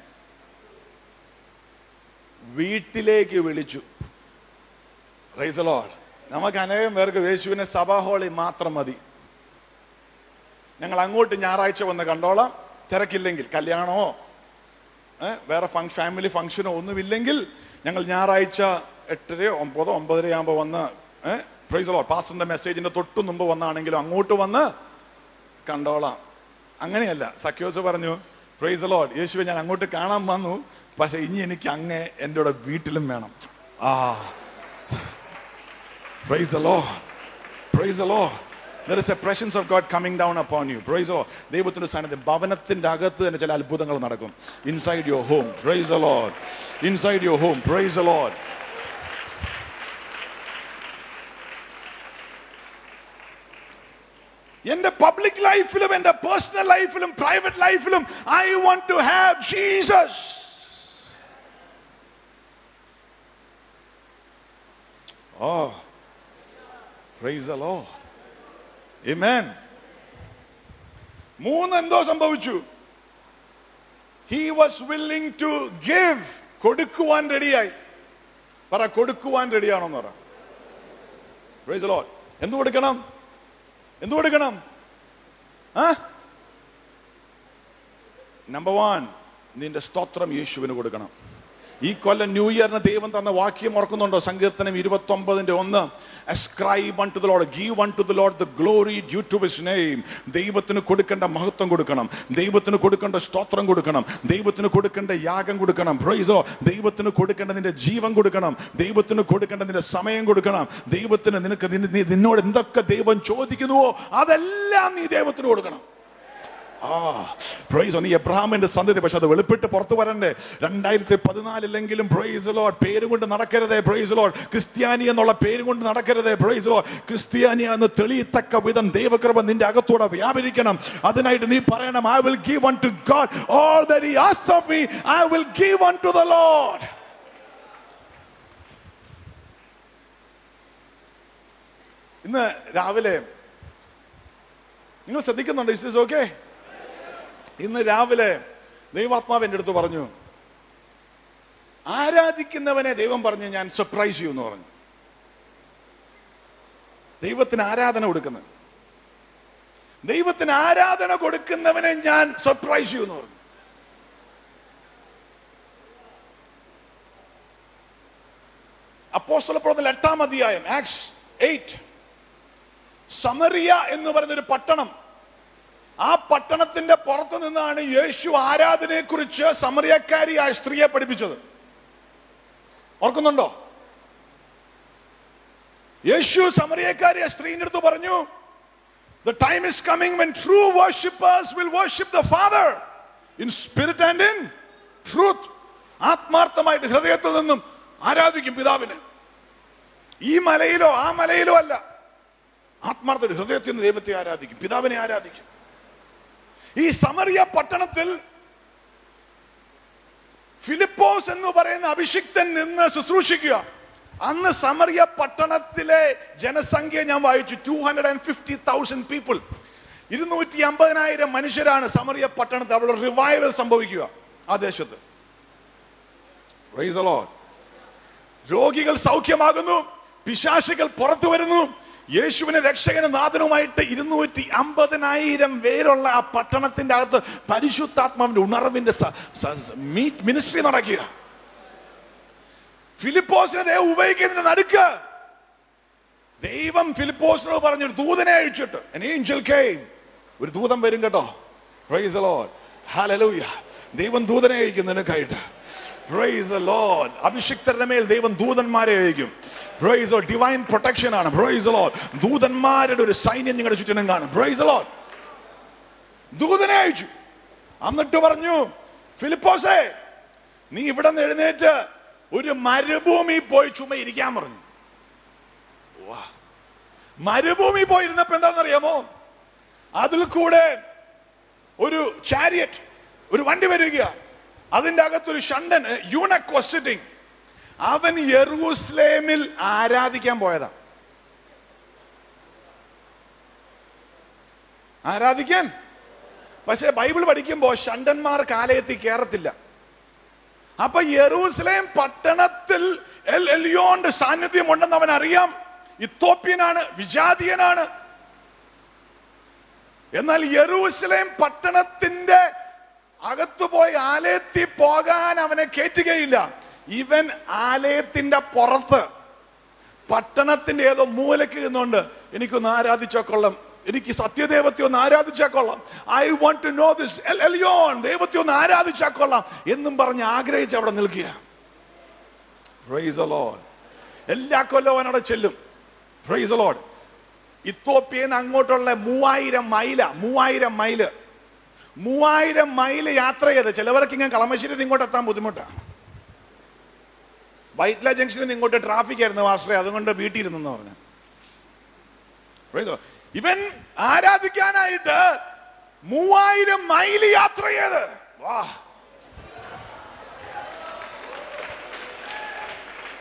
വീട്ടിലേക്ക് വിളിച്ചു price load നമുക്ക് അനേകം പേർക്ക് യേശുവിനെ സഭാ ഹോളി മാത്രം മതി ഞങ്ങൾ അങ്ങോട്ട് ഞായറാഴ്ച വന്ന് കണ്ടോളാം തിരക്കില്ലെങ്കിൽ കല്യാണമോ ഏ, വേറെ ഫങ് ഫാമിലി ഫംഗ്ഷനോ ഒന്നുമില്ലെങ്കിൽ ഞങ്ങൾ ഞായറാഴ്ച എട്ടരയോ ഒമ്പതോ ഒമ്പതര ആകുമ്പോൾ വന്ന് പ്രൈസ് ലോ പാസ്റ്ററിന്റെ മെസ്സേജിന്റെ തൊട്ടു മുമ്പ് വന്നാണെങ്കിലും അങ്ങോട്ട് വന്ന് കണ്ടോളാം അങ്ങനെയല്ല സഖ്യോസ് പറഞ്ഞു പ്രൈസ് ലോഡ് യേശുവെ ഞാൻ അങ്ങോട്ട് കാണാൻ വന്നു പക്ഷെ ഇനി എനിക്ക് അങ്ങേ എൻ്റെ കൂടെ വീട്ടിലും വേണം ആ praise lord praise lord There is a presence of God coming down upon you. Praise the Lord. ദൈവത്തിന്റെ സാന്നിധ്യം ഭവനത്തിന്റെ അകത്ത് തന്നെ ചില അത്ഭുതങ്ങൾ നടക്കും inside your home praise the Lord. Inside your home praise the Lord. എന്റെ പബ്ലിക് ലൈഫിലും എന്റെ പേഴ്സണൽ ലൈഫിലും പ്രൈവറ്റ് ലൈഫിലും I want to have Jesus oh praise the Lord. Amen. മൂന്ന് എന്തോ സംഭവിച്ചു he was willing to give കൊടുക്കുവാൻ റെഡിയായി പറ കൊടുക്കുവാൻ റെഡിയാണോന്ന് പറ പ്രൈസ് the Lord. എന്ത് കൊടുക്കണം എന്ത് കൊടുക്കണം ആ നമ്പർ വൺ നിന്റെ സ്തോത്രം യേശുവിന് കൊടുക്കണം ഈ കൊല്ലം ന്യൂ ഇയറിന് ദൈവം തന്ന വാക്യം ഓർക്കുന്നുണ്ടോ സങ്കീർത്തനം ഇരുപത്തി ഒമ്പതിന്റെ ഒന്ന് ascribe unto the Lord give unto the Lord the glory due to his name ദൈവത്തിന് കൊടുക്കേണ്ട മഹത്വം കൊടുക്കണം ദൈവത്തിന് കൊടുക്കേണ്ട സ്തോത്രം കൊടുക്കണം ദൈവത്തിന് കൊടുക്കേണ്ട യാഗം കൊടുക്കണം പ്രൈസോ ദൈവത്തിന് കൊടുക്കേണ്ട നിന്റെ ജീവൻ കൊടുക്കണം ദൈവത്തിന് കൊടുക്കേണ്ട നിന്റെ സമയം കൊടുക്കണം ദൈവത്തിന് നിനക്ക് നിന്ന- നീ- നിന്നോട് എന്തൊക്കെ ദൈവം ചോദിക്കുന്നുവോ അതെല്ലാം നീ ദൈവത്തിന് കൊടുക്കണം ആ പ്രൈസ് നീ എബ്രഹാമിന്റെ സന്തതി പക്ഷെ അത് വെളിപ്പെട്ട് പുറത്തു വരണ്ടേ രണ്ടായിരത്തി പതിനാലിലെങ്കിലും പ്രൈസ് ലോഡ് പേര് കൊണ്ട് നടക്കരുതേ പ്രൈസ് ലോഡ് ക്രിസ്ത്യാനി എന്നുള്ള പേര് കൊണ്ട് നടക്കരുതേ പ്രൈസ് ലോഡ് ക്രിസ്ത്യാനി എന്ന് തെളിയത്തക്ക വിധം ദൈവകൃപ നിന്റെ അകത്തൂടെ വ്യാപരിക്കണം അതിനായിട്ട് നീ പറയണം I will give one to God all that he asks of me I will give one to the lord ഇന്ന് രാവിലെ നിങ്ങൾ ശ്രദ്ധിക്കുന്നുണ്ടോ ഇസ് ഇസ് ഓക്കെ ഇന്ന് രാവിലെ ദൈവാത്മാവ് എൻ്റെ അടുത്ത് പറഞ്ഞു ആരാധിക്കുന്നവനെ ദൈവം പറഞ്ഞു ഞാൻ സർപ്രൈസ് ചെയ്യൂ എന്ന് പറഞ്ഞു ദൈവത്തിന് ആരാധന കൊടുക്കുന്നത് ദൈവത്തിന് ആരാധന കൊടുക്കുന്നവനെ ഞാൻ സർപ്രൈസ് ചെയ്യൂ എന്ന് പറഞ്ഞു അപ്പോസ്തല പ്രവർത്തനം എട്ടാം അധ്യായം ആക്സ് എയ്റ്റ് സമറിയ എന്ന് പറയുന്ന ഒരു പട്ടണം ആ പട്ടണത്തിന്റെ പുറത്തു നിന്നാണ് യേശു ആരാധനയെ കുറിച്ച് സമറിയക്കാരിയായ സ്ത്രീയെ പഠിപ്പിച്ചത് ഓർക്കുന്നുണ്ടോ യേശു സമറിയക്കാരിയ സ്ത്രീന്റെ അടുത്ത് പറഞ്ഞു the time is coming when true worshippers will worship the father in spirit and in truth ആത്മാർത്ഥമായിട്ട് ഹൃദയത്തിൽ നിന്നും ആരാധിക്കും പിതാവിനെ ഈ മലയിലോ ആ മലയിലോ അല്ല ആത്മാർത്ഥ ഹൃദയത്തിൽ നിന്ന് ദൈവത്തെ ആരാധിക്കും പിതാവിനെ ആരാധിക്കും ഈ സമറിയ പട്ടണത്തിൽ ഫിലിപ്പോസ് എന്ന് പറയുന്ന അഭിഷിക്തൻ നിന്ന് ശുശ്രൂഷിക്കുക അന്ന് സമറിയ പട്ടണത്തിലെ ജനസംഖ്യ ഞാൻ വായിച്ചു two hundred and fifty thousand people ഇരുന്നൂറ്റി അമ്പതിനായിരം മനുഷ്യരാണ് സമറിയ പട്ടണത്തിൽ അവിടെ റിവൈവൽ സംഭവിക്കുക ആ ദേശത്ത് Praise the Lord. രോഗികൾ സൗഖ്യമാകുന്നു പിശാശുകൾ പുറത്തു വരുന്നു യേശുവിനെ രക്ഷകനും നാഥനുമായിട്ട് ഇരുന്നൂറ്റി അമ്പതിനായിരം പേരുള്ള ആ പട്ടണത്തിന്റെ അകത്ത് പരിശുദ്ധാത്മാവിന്റെ ഉണർവിന്റെ മിനിസ്ട്രി നടക്കുക ഫിലിപ്പോസിനെ ദൈവം ഉപയോഗിക്കുന്നതിന് നടുക്ക് ദൈവം ഫിലിപ്പോസിനോട് പറഞ്ഞു ഒരു ദൂതനെ അഴിച്ചിട്ട് an angel came ഒരു ദൂതൻ വരും കേട്ടോ പ്രൈസ് ലോഡ് ഹല്ലേലൂയ ദൈവം ദൂതനെ അയക്കും നിനക്കായിട്ട് പ്രൈസ് the Lord അഭിഷിക്തരുടെ മേൽ ദൈവം ദൂതന്മാരെ അയക്കും പ്രൈസ് ഡിവൈൻ പ്രൊട്ടക്ഷൻ ആണ് പ്രൈസ് ലോഡ് ദൂതന്മാരുടെ ഒരു സൈന്യം നിങ്ങളുടെ ചുറ്റിനും കാണും പ്രൈസ് ലോഡ് ദൂതനെ അയച്ചു എന്നിട്ട് പറഞ്ഞു ഫിലിപ്പോസേ നീ ഇവിടെ നിന്ന് എഴുന്നേറ്റ് ഒരു മരുഭൂമി പോയി ചുമ ഇരിക്കാൻ പറഞ്ഞു വാ. മരുഭൂമി പോയി ഇരുന്നപ്പോ എന്താണെന്നറിയാമോ അതിൽ കൂടെ ഒരു ചാരിയറ്റ് ഒരു വണ്ടി വരിക അതിന്റെ അകത്തൊരു ഷണ്ടൻ യൂണക് was sitting അവൻ യെറൂസ്ലേമിൽ ആരാധിക്കാൻ പോയതാ ആരാധിക്കാൻ പക്ഷെ ബൈബിൾ പഠിക്കുമ്പോ ഷണ്ടന്മാർ കാലയത്തിൽ കയറത്തില്ല അപ്പൊ യെറൂസലേം പട്ടണത്തിൽ എൽ എലിയോന്റെ സാന്നിധ്യം ഉണ്ടെന്ന് അവൻ അറിയാം ഇത്തോപ്യനാണ് വിജാതീയനാണ് എന്നാൽ യെറൂസലേം പട്ടണത്തിന്റെ അകത്തു പോയി ആലയത്തിൽ പോകാൻ അവനെ കയറ്റുകയില്ല ഇവൻ ആലയത്തിന്റെ പുറത്ത് പട്ടണത്തിന്റെ ഏതോ മൂലയ്ക്ക് നിന്നുകൊണ്ട് എനിക്കൊന്ന് ആരാധിച്ചാൽ കൊള്ളാം എനിക്ക് സത്യദേവത്തെ ഒന്ന് ആരാധിച്ചാൽ കൊള്ളാം I want to know this Elyon ദൈവത്തെ ഒന്ന് ആരാധിച്ചാൽ കൊള്ളാം എന്നും പറഞ്ഞ് ആഗ്രഹിച്ച് അവിടെ നിൽക്കുക Praise the Lord. എല്ലാ കൊല്ലവും അവൻ അവിടെ ചെല്ലും പ്രൈസ് ലോഡ് ഇത്തോപ്യയിൽ നിന്ന് അങ്ങോട്ടുള്ള മൂവായിരം മൈല മൂവായിരം മൈല് മൂവായിരം മൈല് യാത്ര ചെയ്ത് ചിലവർക്ക് ഇങ്ങനെ കളമശ്ശേരി ഇങ്ങോട്ട് എത്താൻ ബുദ്ധിമുട്ടാണ് വൈറ്റ്ല ജംഗ്ഷനിൽ നിന്ന് ഇങ്ങോട്ട് ട്രാഫിക് ആയിരുന്നു മാസ്റ്ററെ അതുകൊണ്ട് വീട്ടിൽ ഇരുന്നെന്ന് പറഞ്ഞു Praise the Lord. ഇവൻ ആരാധിക്കാനായിട്ട് മൂവായിരം മൈല് യാത്ര ചെയ്ത് വാ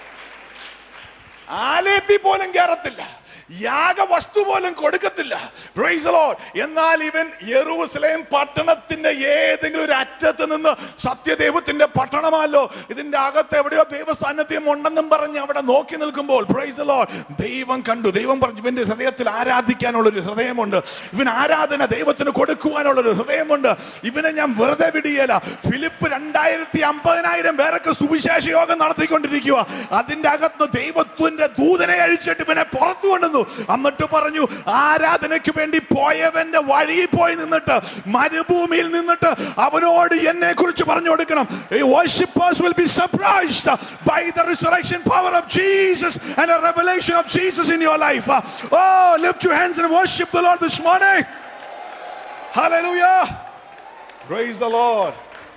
ആലയത്തിൽ പോലും കയറത്തില്ല യാഗ വസ്തു പോലും കൊടുക്കത്തില്ല Praise the Lord. എന്നാൽ ഇവൻ യെറൂസലേം പട്ടണത്തിന്റെ ഏതെങ്കിലും ഒരു അറ്റത്ത് നിന്ന് സത്യദൈവത്തിന്റെ പട്ടണമല്ലോ ഇതിന്റെ അകത്ത് എവിടെയോ ദൈവ സാന്നിധ്യം ഉണ്ടെന്നും പറഞ്ഞ് അവിടെ നോക്കി നിൽക്കുമ്പോൾ പ്രൈസ് the Lord. ദൈവം കണ്ടു ദൈവം പറഞ്ഞു ഇവന്റെ ഹൃദയത്തിൽ ആരാധിക്കാനുള്ള ഒരു ഹൃദയമുണ്ട് ഇവൻ ആരാധന ദൈവത്തിന് കൊടുക്കുവാനുള്ള ഒരു ഹൃദയമുണ്ട് ഇവനെ ഞാൻ വെറുതെ വിടിയല ഫിലിപ്പ് രണ്ടായിരത്തി അമ്പതിനായിരം പേരൊക്കെ സുവിശേഷ യോഗം നടത്തിക്കൊണ്ടിരിക്കുക അതിന്റെ അകത്ത് ദൈവത്തിന്റെ ദൂതനെ അഴിച്ചിട്ട് ഇവനെ പുറത്തു കൊണ്ടുവന്നു എന്നിട്ട് പറഞ്ഞു ആരാധനയ്ക്ക് വേണ്ടി പോയവന്റെ വഴിയിൽ പോയി നിന്നിട്ട് മരുഭൂമിയിൽ നിന്നിട്ട് അവനോട് എന്നെ കുറിച്ച് പറഞ്ഞു കൊടുക്കണം worshippers will be surprised by the resurrection power of Jesus and a revelation of Jesus in your life. Oh, lift your hands and worship the Lord this morning. Hallelujah. Praise the Lord.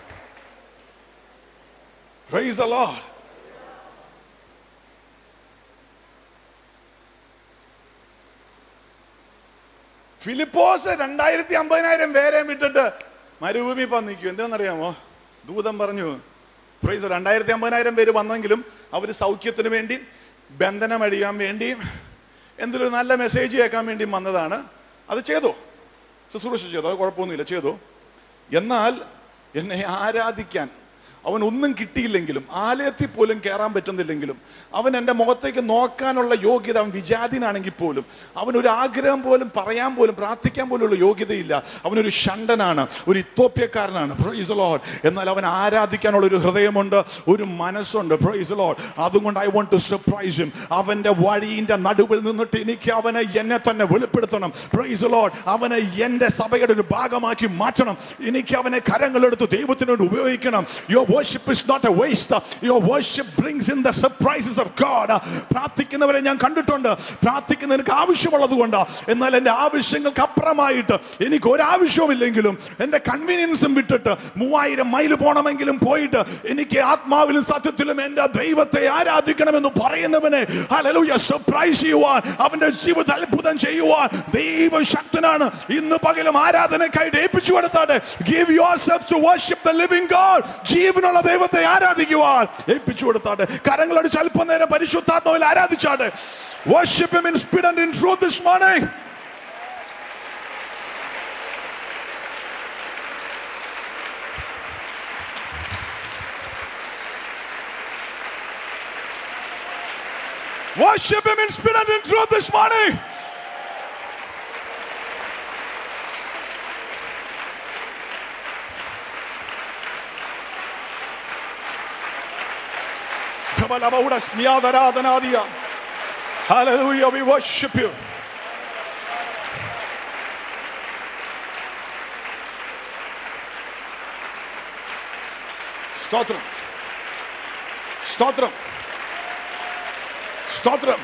Praise the Lord. Philipose രണ്ടായിരത്തി അമ്പതിനായിരം പേരെ വിട്ടിട്ട് മരുഭൂമി ഇപ്പൊ നിൽക്കും എന്തിനാണെന്നറിയാമോ ദൂതം പറഞ്ഞു price രണ്ടായിരത്തി അമ്പതിനായിരം പേര് വന്നെങ്കിലും അവർ സൗഖ്യത്തിന് വേണ്ടി ബന്ധനം അഴിയാൻ വേണ്ടി എന്തൊരു നല്ല മെസ്സേജ് കേൾക്കാൻ വേണ്ടി വന്നതാണ് അത് ചെയ്തു ശുശ്രൂഷ ചെയ്തു അത് കുഴപ്പമൊന്നുമില്ല ചെയ്തു എന്നാൽ എന്നെ ആരാധിക്കാൻ അവൻ ഒന്നും കിട്ടിയില്ലെങ്കിലും ആലയത്തിൽ പോലും കയറാൻ പറ്റുന്നില്ലെങ്കിലും അവൻ എൻ്റെ മുഖത്തേക്ക് നോക്കാനുള്ള യോഗ്യത അവൻ വിജാതിനാണെങ്കിൽ പോലും അവൻ ഒരു ആഗ്രഹം പോലും പറയാൻ പോലും പ്രാർത്ഥിക്കാൻ പോലുള്ള യോഗ്യതയില്ല അവനൊരു ഷണ്ടനാണ് ഒരു ഇത്തോപ്യക്കാരനാണ് പ്രൈസ് ലോഡ് എന്നാൽ അവൻ ആരാധിക്കാനുള്ള ഒരു ഹൃദയമുണ്ട് ഒരു മനസ്സുണ്ട് പ്രൈസ് ലോഡ് അതുകൊണ്ട് I want to surprise him അവന്റെ വഴിയിന്റെ നടുവിൽ നിന്നിട്ട് എനിക്ക് അവനെ എന്നെ തന്നെ വെളിപ്പെടുത്തണം പ്രൈസ് ലോഡ് അവനെ എന്റെ സഭയുടെ ഒരു ഭാഗമാക്കി മാറ്റണം എനിക്ക് അവനെ കരങ്ങളെടുത്ത് ദൈവത്തിന് വേണ്ടി ഉപയോഗിക്കണം your worship is not a waste your worship brings in the surprises of God പ്രാർത്ഥിക്കുന്നവരെ ഞാൻ കണ്ടിട്ടുണ്ട് പ്രാർത്ഥിക്കുന്ന എനിക്ക് ആവശ്യമുള്ളത് കൊണ്ട് എന്നാൽ എന്റെ ആവശ്യങ്ങൾക്ക് അപ്പുറമായിട്ട് എനിക്ക് ഒരാവശ്യവുമില്ലെങ്കിലും എന്റെ കൺവീനിയൻസും വിട്ടിട്ട് മൂവായിരം മൈൽ പോകണമെങ്കിലും പോയിട്ട് എനിക്ക് ആത്മാവിലും സത്യത്തിലും എന്റെ ദൈവത്തെ ആരാധിക്കണമെന്ന് പറയുന്നവനെ ഹല്ലേലൂയ സർപ്രൈസ് ചെയ്യുവാൻ അവന്റെ ജീവിതം അത്ഭുതം ചെയ്യുവാൻ ദൈവശക്തനാണ് ഇന്ന് പകലും ആരാധനക്കായിട്ട് ഏൽപ്പിച്ചു കൊടുത്താട്ടെ give yourself to worship the living God ജീവനുള്ള ദൈവത്തെ ആരാധിക്കുവാൻ ഏൽപ്പിച്ചു കൊടുത്താട്ടെ കരങ്ങളടിച്ച് അല്പം നേരം പരിശുദ്ധാത്മാവിൽ ആരാധിച്ചാട്ടെ worship him in spirit and in truth this morning Worship him in spirit and in truth this morning. Kabalabaudas miyadarādhanādiyā. Hallelujah, we worship you. സ്തോത്രം സ്തോത്രം സ്തോത്രം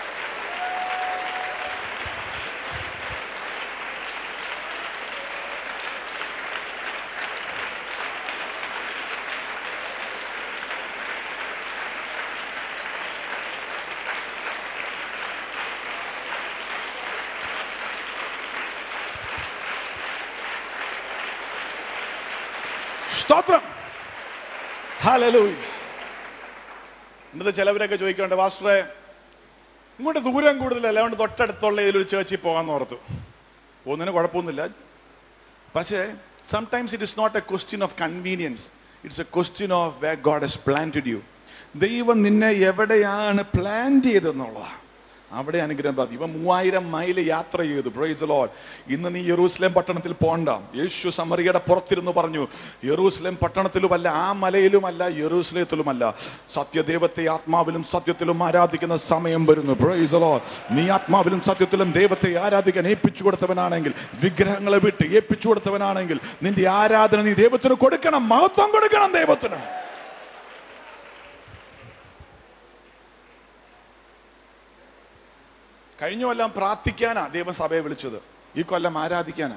സ്തോത്രം ഹല്ലേലൂയ ഇന്നത്തെ ചിലവരൊക്കെ ചോദിക്കണ്ട വാസ്റ്ററെ ഇങ്ങോട്ട് ദൂരം കൂടുതലല്ല അതുകൊണ്ട് തൊട്ടടുത്തുള്ള ഏതൊരു ചേർച്ചിൽ പോകാന്ന് ഓർത്തു പോകുന്നതിന് കുഴപ്പമൊന്നുമില്ല പക്ഷേ sometimes it is not a question of convenience it's a question of way God has planted you ദൈവം നിന്നെ എവിടെയാണ് പ്ലാൻ ചെയ്തെന്നുള്ളതാണ് അവിടെ അനുഗ്രഹം പ്രാർത്ഥി ഇവ മൂവായിരം മൈൽ യാത്ര ചെയ്തു പ്രൈസ് ലോഡ് ഇന്ന് നീ യെറൂസലേം പട്ടണത്തിൽ പോണ്ട യേശു സമറിയുടെ പുറത്തിരുന്ന് പറഞ്ഞു യെറൂസലേം പട്ടണത്തിലുമല്ല ആ മലയിലുമല്ല യെറൂസലേത്തിലുമല്ല സത്യദൈവത്തെ ആത്മാവിലും സത്യത്തിലും ആരാധിക്കുന്ന സമയം വരുന്നു പ്രൈസ് ലോഡ് നീ ആത്മാവിലും സത്യത്തിലും ദൈവത്തെ ആരാധിക്കാൻ ഏൽപ്പിച്ചു കൊടുത്തവനാണെങ്കിൽ വിഗ്രഹങ്ങളെ വിട്ട് ഏൽപ്പിച്ചു കൊടുത്തവനാണെങ്കിൽ നിന്റെ ആരാധന നീ ദൈവത്തിന് കൊടുക്കണം മഹത്വം കൊടുക്കണം ദൈവത്തിന് കഴിഞ്ഞ കൊല്ലം പ്രാർത്ഥിക്കാനാ ദൈവം സഭയെ വിളിച്ചത് ഈ കൊല്ലം ആരാധിക്കാനാ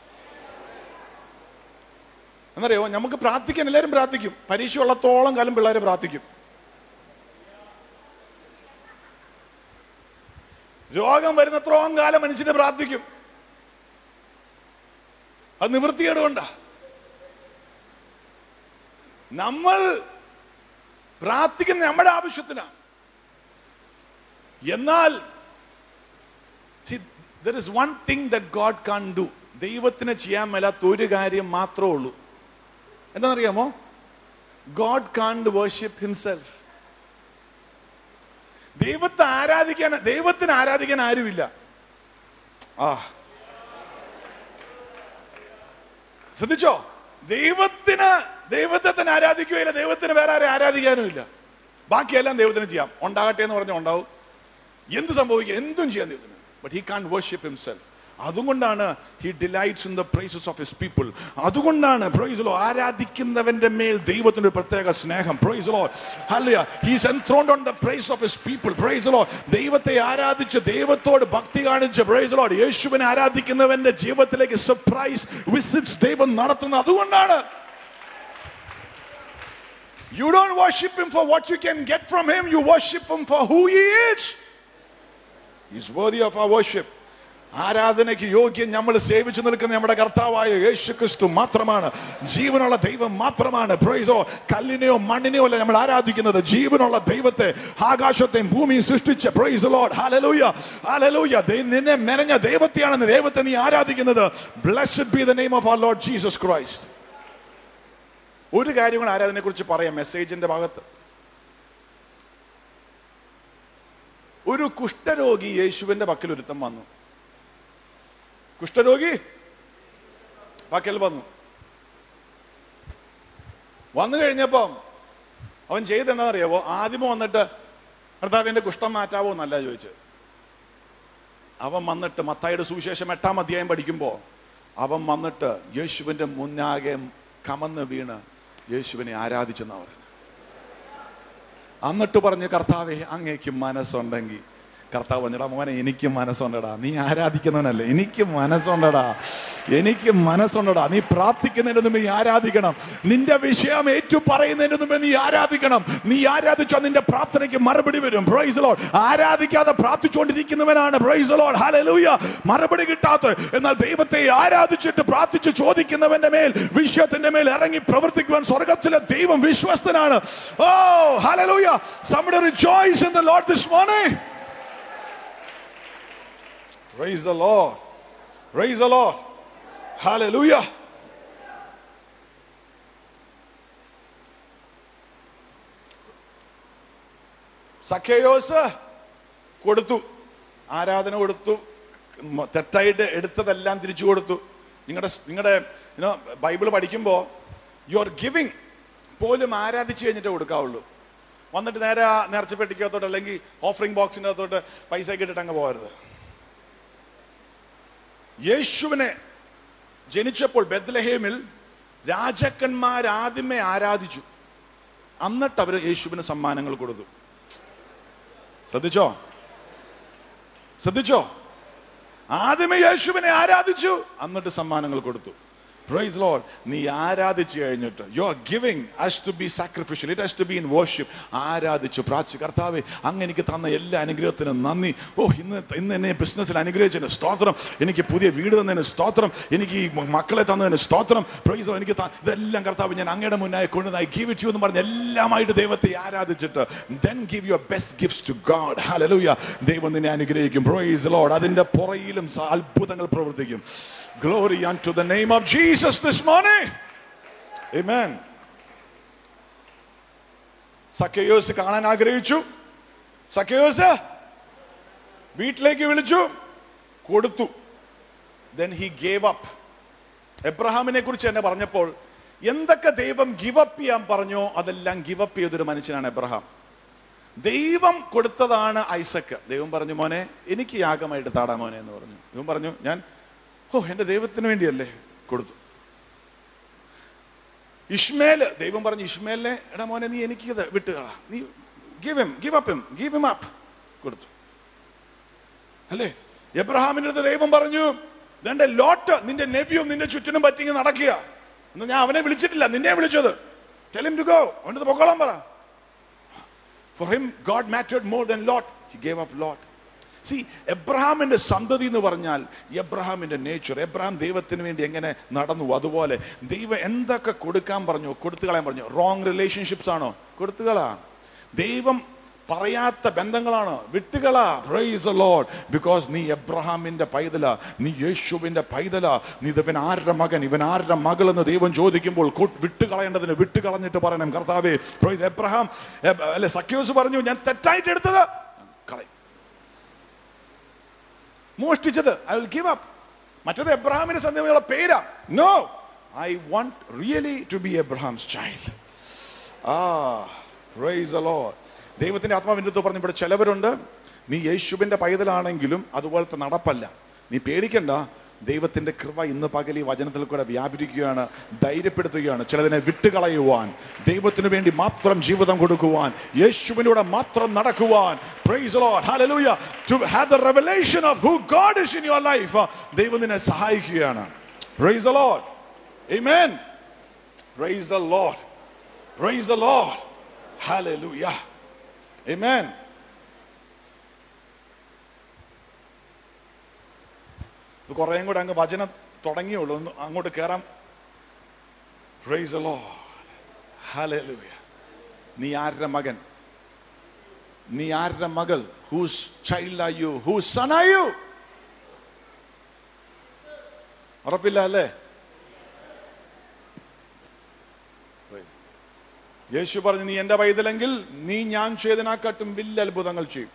എന്നറിയോ നമുക്ക് പ്രാർത്ഥിക്കാൻ എല്ലാവരും പ്രാർത്ഥിക്കും പരീക്ഷ ഉള്ളത്തോളം കാലം പിള്ളേർ പ്രാർത്ഥിക്കും രോഗം വരുന്നത്രോളം കാലം മനുഷ്യന് പ്രാർത്ഥിക്കും അത് നിവൃത്തികേട് കൊണ്ടാ നമ്മൾ പ്രാർത്ഥിക്കുന്ന നമ്മുടെ ആവശ്യത്തിനാ എന്നാൽ See, there is one thing that God can't do ദൈവത്തിന് ചെയ്യാൻ മേലാത്ത ഒരു കാര്യം മാത്രമേ ഉള്ളൂ എന്താണെന്നറിയാമോ ഗോഡ് കാൺ വേർഷിപ്പ് ഹിംസെൽഫ് ദൈവത്തെ ആരാധിക്കാൻ ദൈവത്തിന് ആരാധിക്കാൻ ആരുമില്ല ആ ശ്രദ്ധിച്ചോ ദൈവത്തിന് ദൈവത്തെ തന്നെ ആരാധിക്കുകയില്ല ദൈവത്തിന് വേറെ ആരെ ആരാധിക്കാനും ഇല്ല ബാക്കിയെല്ലാം ദൈവത്തിന് ചെയ്യാം ഉണ്ടാകട്ടെ എന്ന് പറഞ്ഞാൽ ഉണ്ടാവും എന്ത് സംഭവിക്കും എന്തും ചെയ്യാൻ ദൈവത്തിന് but he can't worship himself അതുകൊണ്ടാണ് he delights in the praises of his people അതുകൊണ്ടാണ് പ്രൈസ് ലോ ആരാധിക്കുന്നവന്റെ മേൽ ദൈവത്തിന്റെ ഒരു പ്രത്യേക സ്നേഹം praise lord hallelujah he's enthroned on the praise of his people praise lord ദൈവത്തെ ആരാധിച്ച് ദൈവത്തോട് ഭക്തി കാണിച്ച് പ്രൈസ് ലോ യേശുവിനെ ആരാധിക്കുന്നവന്റെ ജീവിതത്തിലേക്ക് സർപ്രൈസ് വിസിറ്റ്സ് ദൈവം നടത്തുന്നത് അതുകൊണ്ടാണ് You don't worship him for what you can get from him, you worship him for who he is. He's worthy of our worship. ആരാധനയ്ക്ക് യോഗ്യം നമ്മൾ സേവിച്ചു നിൽക്കുന്ന നമ്മുടെ കർത്താവായ യേശു ക്രിസ്തു മാത്രമാണ് ജീവനുള്ള ദൈവം മാത്രമാണ് പ്രൈസോ കല്ലിനെയോ മണ്ണിനെയോ അല്ല നമ്മൾ ആരാധിക്കുന്നത് ജീവനുള്ള ദൈവത്തെ ആകാശത്തെയും ഭൂമിയും സൃഷ്ടിച്ച പ്രൈസ് ലോഡ് ഹാലലൂയ ഹാലലൂയ നിന്നെ മെനഞ്ഞ ദൈവത്തെയാണ് ദൈവത്തെ നീ ആരാധിക്കുന്നത് blessed be the name of our lord Jesus Christ ഒരു കാര്യം കൂടെ ആരാധനയെ കുറിച്ച് പറയാം മെസ്സേജിന്റെ ഭാഗത്ത് ഒരു കുഷ്ഠരോഗി യേശുവിന്റെ പക്കൽ ഒരുത്തം വന്നു കുഷ്ഠരോഗി പക്കൽ വന്നു വന്നു കഴിഞ്ഞപ്പം അവൻ ചെയ്തെന്താണെന്നറിയാവോ ആദ്യം വന്നിട്ട് കർത്താവിന്റെ കുഷ്ഠം മാറ്റാവോ എന്നല്ല ചോദിച്ചത് അവൻ വന്നിട്ട് മത്തായിയുടെ സുവിശേഷം എട്ടാം അധ്യായം പഠിക്കുമ്പോ അവൻ വന്നിട്ട് യേശുവിന്റെ മുന്നാകെ കമന്ന് വീണ് യേശുവിനെ ആരാധിച്ചെന്നാ പറയുന്നത് എന്നിട്ട് പറഞ്ഞ് കർത്താവെ അങ്ങേക്ക് മനസ്സുണ്ടെങ്കിൽ കർത്താവ് പറഞ്ഞടാ മോനെ എനിക്ക് മനസ്സുണ്ടടാ നീ ആരാധിക്കുന്നവനല്ലേ എനിക്ക് മനസ്സുണ്ടടാ എനിക്ക് മനസ്സുണ്ടടാ നീ പ്രാർത്ഥിക്കുന്നതിന് മുമ്പ് നീ ആരാധിക്കണം നിന്റെ വിഷയം ഏറ്റു പറയുന്നതിന് മുമ്പ് നീ ആരാധിക്കണം നീ ആരാധിച്ചാൽ നിന്റെ പ്രാർത്ഥനയ്ക്ക് മറുപടി വരും പ്രൈസ് ലോഡ് ആരാധിക്കാതെ പ്രാർത്ഥിച്ചുകൊണ്ടിരിക്കുന്നവനാണ് പ്രൈസ് ലോഡ് ഹല്ലേലൂയ മറുപടി കിട്ടാത്ത എന്നാൽ ദൈവത്തെ ആരാധിച്ചിട്ട് പ്രാർത്ഥിച്ച് ചോദിക്കുന്നവന്റെ മേൽ വിഷയത്തിന്റെ മേൽ ഇറങ്ങി പ്രവർത്തിക്കുവാൻ സ്വർഗത്തിലെ ദൈവം വിശ്വസ്തനാണ് oh hallelujah somebody rejoice in the lord this morning Praise the Lord. Praise the Lord. Hallelujah. സഖേയോസ് കൊടുത്തു ആരാധന കൊടുത്തു മ- തെറ്റായിട്ട് എടുത്തതെല്ലാം തിരിച്ചു കൊടുത്തു നിങ്ങളുടെ നിങ്ങളുടെ ബൈബിൾ പഠിക്കുമ്പോൾ യു ആർ ഗിവിങ് പോലും ആരാധിച്ചു കഴിഞ്ഞിട്ടേ കൊടുക്കാവുള്ളൂ വന്നിട്ട് നേരെ ആ നേർച്ചപ്പെട്ടിക്കകത്തോട്ട് അല്ലെങ്കിൽ ഓഫറിംഗ് ബോക്സിൻ്റെ അകത്തോട്ട് പൈസ ഇട്ടിട്ട് അങ്ങ് പോകരുത് യേശുവിനെ ജനിച്ചപ്പോൾ ബെത്ലഹേമിൽ രാജാക്കന്മാർ ആദ്യമേ ആരാധിച്ചു എന്നിട്ട് അവർ യേശുവിന് സമ്മാനങ്ങൾ കൊടുത്തു ശ്രദ്ധിച്ചോ ശ്രദ്ധിച്ചോ ആദ്യമേ യേശുവിനെ ആരാധിച്ചു എന്നിട്ട് സമ്മാനങ്ങൾ കൊടുത്തു പ്രൈസ് ലോഡ് നീ ആരാധിച്ചു കഴിഞ്ഞിട്ട് you are giving has to be sacrificial it has to be in worship ആരാധിച്ചു പ്രാർത്ഥിച്ചു കർത്താവെ അങ്ങ് എനിക്ക് തന്ന എല്ലാ അനുഗ്രഹത്തിനും നന്ദി ഓ ഇന്ന് ഇന്ന് എന്നെ ബിസിനസ്സിൽ അനുഗ്രഹിച്ചതിന് സ്തോത്രം എനിക്ക് പുതിയ വീട് തന്നതിന് സ്തോത്രം എനിക്ക് ഈ മക്കളെ തന്നതിന് സ്തോത്രം പ്രൈസ് ലോഡ് എനിക്ക് ത- ഇതെല്ലാം കർത്താവ് ഞാൻ അങ്ങയുടെ മുന്നായി കൊണ്ടുവന്നായി ഗീവ് ഇറ്റ് യു എന്ന് പറഞ്ഞ് എല്ലാമായിട്ട് ദൈവത്തെ ആരാധിച്ചിട്ട് then give your best gifts to God hallelujah ദൈവം നിന്നെ അനുഗ്രഹിക്കും പ്രൈസ് ലോഡ് അതിന്റെ പുറയിലും സ- അത്ഭുതങ്ങൾ പ്രവർത്തിക്കും glory unto the name of Jesus this morning amen സക്കയോസ് കാണാൻ ആഗ്രഹിച്ചു സക്കയോസ് വീട്ടിലേക്ക് വിളിച്ചു കൊടുത്തു ദെൻ ഹി ഗേവ് അപ്പ് എബ്രഹാമിനെ കുറിച്ച് എന്നെ പറഞ്ഞപ്പോൾ എന്തൊക്കെ ദൈവം ഗിവ് അപ്പ് ചെയ്യാൻ പറഞ്ഞോ അതെല്ലാം ഗിവ് അപ്പ് ചെയ്തൊരു മനുഷ്യനാണ് എബ്രഹാം ദൈവം കൊടുത്തതാണ് ഐസക്ക് ദൈവം പറഞ്ഞു മോനെ എനിക്ക് യാഗമായിട്ട് താടാ മോനെ എന്ന് പറഞ്ഞു ദൈവം പറഞ്ഞു ഞാൻ ഓ എന്റെ ദൈവത്തിന് വേണ്ടിയല്ലേ കൊടുത്തു ഇഷ്മേല് ദൈവം പറഞ്ഞു ഇഷ്മേലിനെ എടാ മോനെ നീ എനിക്ക് ഇത് വിട്ടുകളാ നീ give em give up em give em up കൊടുത്തു അല്ലേ എബ്രഹാമിന്റെ അടുത്ത് ദൈവം പറഞ്ഞു നിന്റെ ലോട്ട് നിന്റെ നെവിയും നിന്റെ ചുറ്റിനും പറ്റി നടക്കുക എന്ന് ഞാൻ അവനെ വിളിച്ചിട്ടില്ല നിന്നെ വിളിച്ചത് ടെലിം ടു ഗോ അവൻ്റെ പൊക്കോളാൻ പറ For him, God mattered more than Lot. He gave up Lot. See എബ്രഹാമിന്റെ സന്തതി എന്ന് പറഞ്ഞാൽ എബ്രഹാമിന്റെ നേച്ചർ എബ്രഹാം ദൈവത്തിന് വേണ്ടി എങ്ങനെ നടന്നു അതുപോലെ ദൈവം എന്തൊക്കെ കൊടുക്കാൻ പറഞ്ഞു കൊടുത്തു കളയാൻ പറഞ്ഞു റോങ് റിലേഷൻഷിപ്സ് ആണോ കൊടുത്തുകളാ ദൈവം പറയാത്ത ബന്ധങ്ങളാണ് വിട്ടുകള പ്രൈസ് ലോഡ് ബിക്കോസ് നീ എബ്രഹാമിന്റെ പൈതല നീ യേശുവിന്റെ പൈതല നീ ഇവൻ ആരുടെ മകൻ ഇവൻ ആരുടെ മകൾ എന്ന് ദൈവം ചോദിക്കുമ്പോൾ കു- വിട്ടുകളയേണ്ടതിന് വിട്ടുകളഞ്ഞിട്ട് പറയണം കർത്താവേ പ്രൈസ് എബ്രഹാം എബ്- അല്ലെ സഖ്യോസ് പറഞ്ഞു ഞാൻ തെറ്റായിട്ട് എടുത്തത് കളയും മോഷ്ടിച്ചത് ഐ വിൽ ഗിവ് അപ്പ് മറ്റത് എബ്രഹാമിന്റെ സന്ധ്യമുള്ള പേരാ no I want really to be Abraham's child ആ പ്രൈസ് ലോർഡ് ദൈവത്തിന്റെ ആത്മാവിൻ്റെ അടുത്ത് പറഞ്ഞു ഇവിടെ ചിലവരുണ്ട് നീ യേശുവിന്റെ പൈതലാണെങ്കിലും അതുപോലത്തെ നടപ്പല്ല നീ പേടിക്കണ്ട ദൈവത്തിന്റെ കൃപ ഇന്ന് പകൽ ഈ വചനത്തിൽ കൂടെ വ്യാപരിക്കുകയാണ് ധൈര്യപ്പെടുത്തുകയാണ് ചിലതിനെ വിട്ടുകളയുവാൻ ദൈവത്തിന് വേണ്ടി മാത്രം ജീവിതം കൊടുക്കുവാൻ യേശുവിനൂടെ മാത്രം നടക്കുവാൻ praise lord hallelujah to have the revelation of who God is in your life ദൈവം നിന്നെ സഹായിക്കുകയാണ് praise the Lord amen praise the lord Praise the Lord. Hallelujah. Amen. ഇത് കുറേയും കൂടെ അങ്ങ് വചനം തുടങ്ങിയുള്ളൂ ഒന്ന് അങ്ങോട്ട് കയറാം പ്രൈസ് ലോ ഹല്ലേലൂയ നീ ആരുടെ മകൻ നീ ആരുടെ മകൾ whose child are you whose son are you ഉറപ്പില്ല അല്ലേ യേശു പറഞ്ഞു നീ എന്റെ പൈതലെങ്കിൽ നീ ഞാൻ ചെയ്തതിനാക്കാട്ടും വലിയ അത്ഭുതങ്ങൾ ചെയ്യും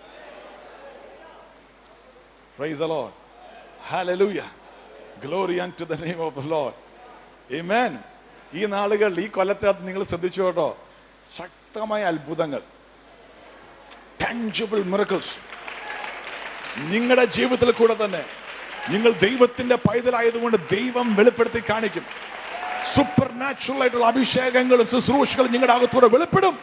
Praise the Lord. Hallelujah. Glory unto the name of the Lord. Amen. ഈ നാളുകളിൽ ഈ കൊല്ലത്തിനകത്ത് നിങ്ങൾ ശ്രദ്ധിച്ചു കേട്ടോ ശക്തമായ അത്ഭുതങ്ങൾ ടാഞ്ചിബിൾ മിറക്കിൾസ് നിങ്ങളുടെ ജീവിതത്തിൽ കൂടെ തന്നെ നിങ്ങൾ ദൈവത്തിന്റെ പൈതലായതുകൊണ്ട് ദൈവം വെളിപ്പെടുത്തി കാണിക്കും സൂപ്പർ നാച്ചുറൽ ആയിട്ടുള്ള അഭിഷേകങ്ങളും ശുശ്രൂഷകളും നിങ്ങളുടെ അകത്തൂടെ വെളിപ്പെടും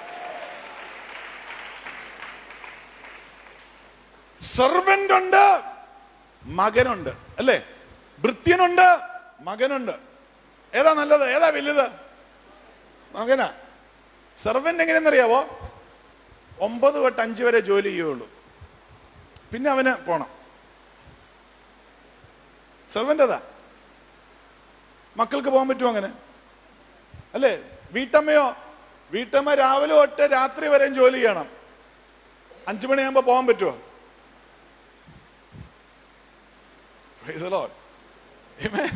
സെർവന്റ് ഉണ്ട് മകനുണ്ട് അല്ലേ ഭൃത്യനുണ്ട് മകനുണ്ട് ഏതാ നല്ലത് ഏതാ വലുത് മകനാ സെർവന്റ് എങ്ങനെയെന്നറിയാവോ ഒമ്പത് തൊട്ട് അഞ്ച് വരെ ജോലി ചെയ്യുള്ളൂ പിന്നെ അവന് പോണം സെർവന്റ് അതാ മക്കൾക്ക് പോകാൻ പറ്റുമോ അങ്ങനെ അല്ലേ വീട്ടമ്മയോ വീട്ടമ്മ രാവിലെ തൊട്ട് രാത്രി വരെയും ജോലി ചെയ്യണം അഞ്ചു മണിയാകുമ്പോ പോകാൻ പറ്റുമോ Praise the Lord. Amen.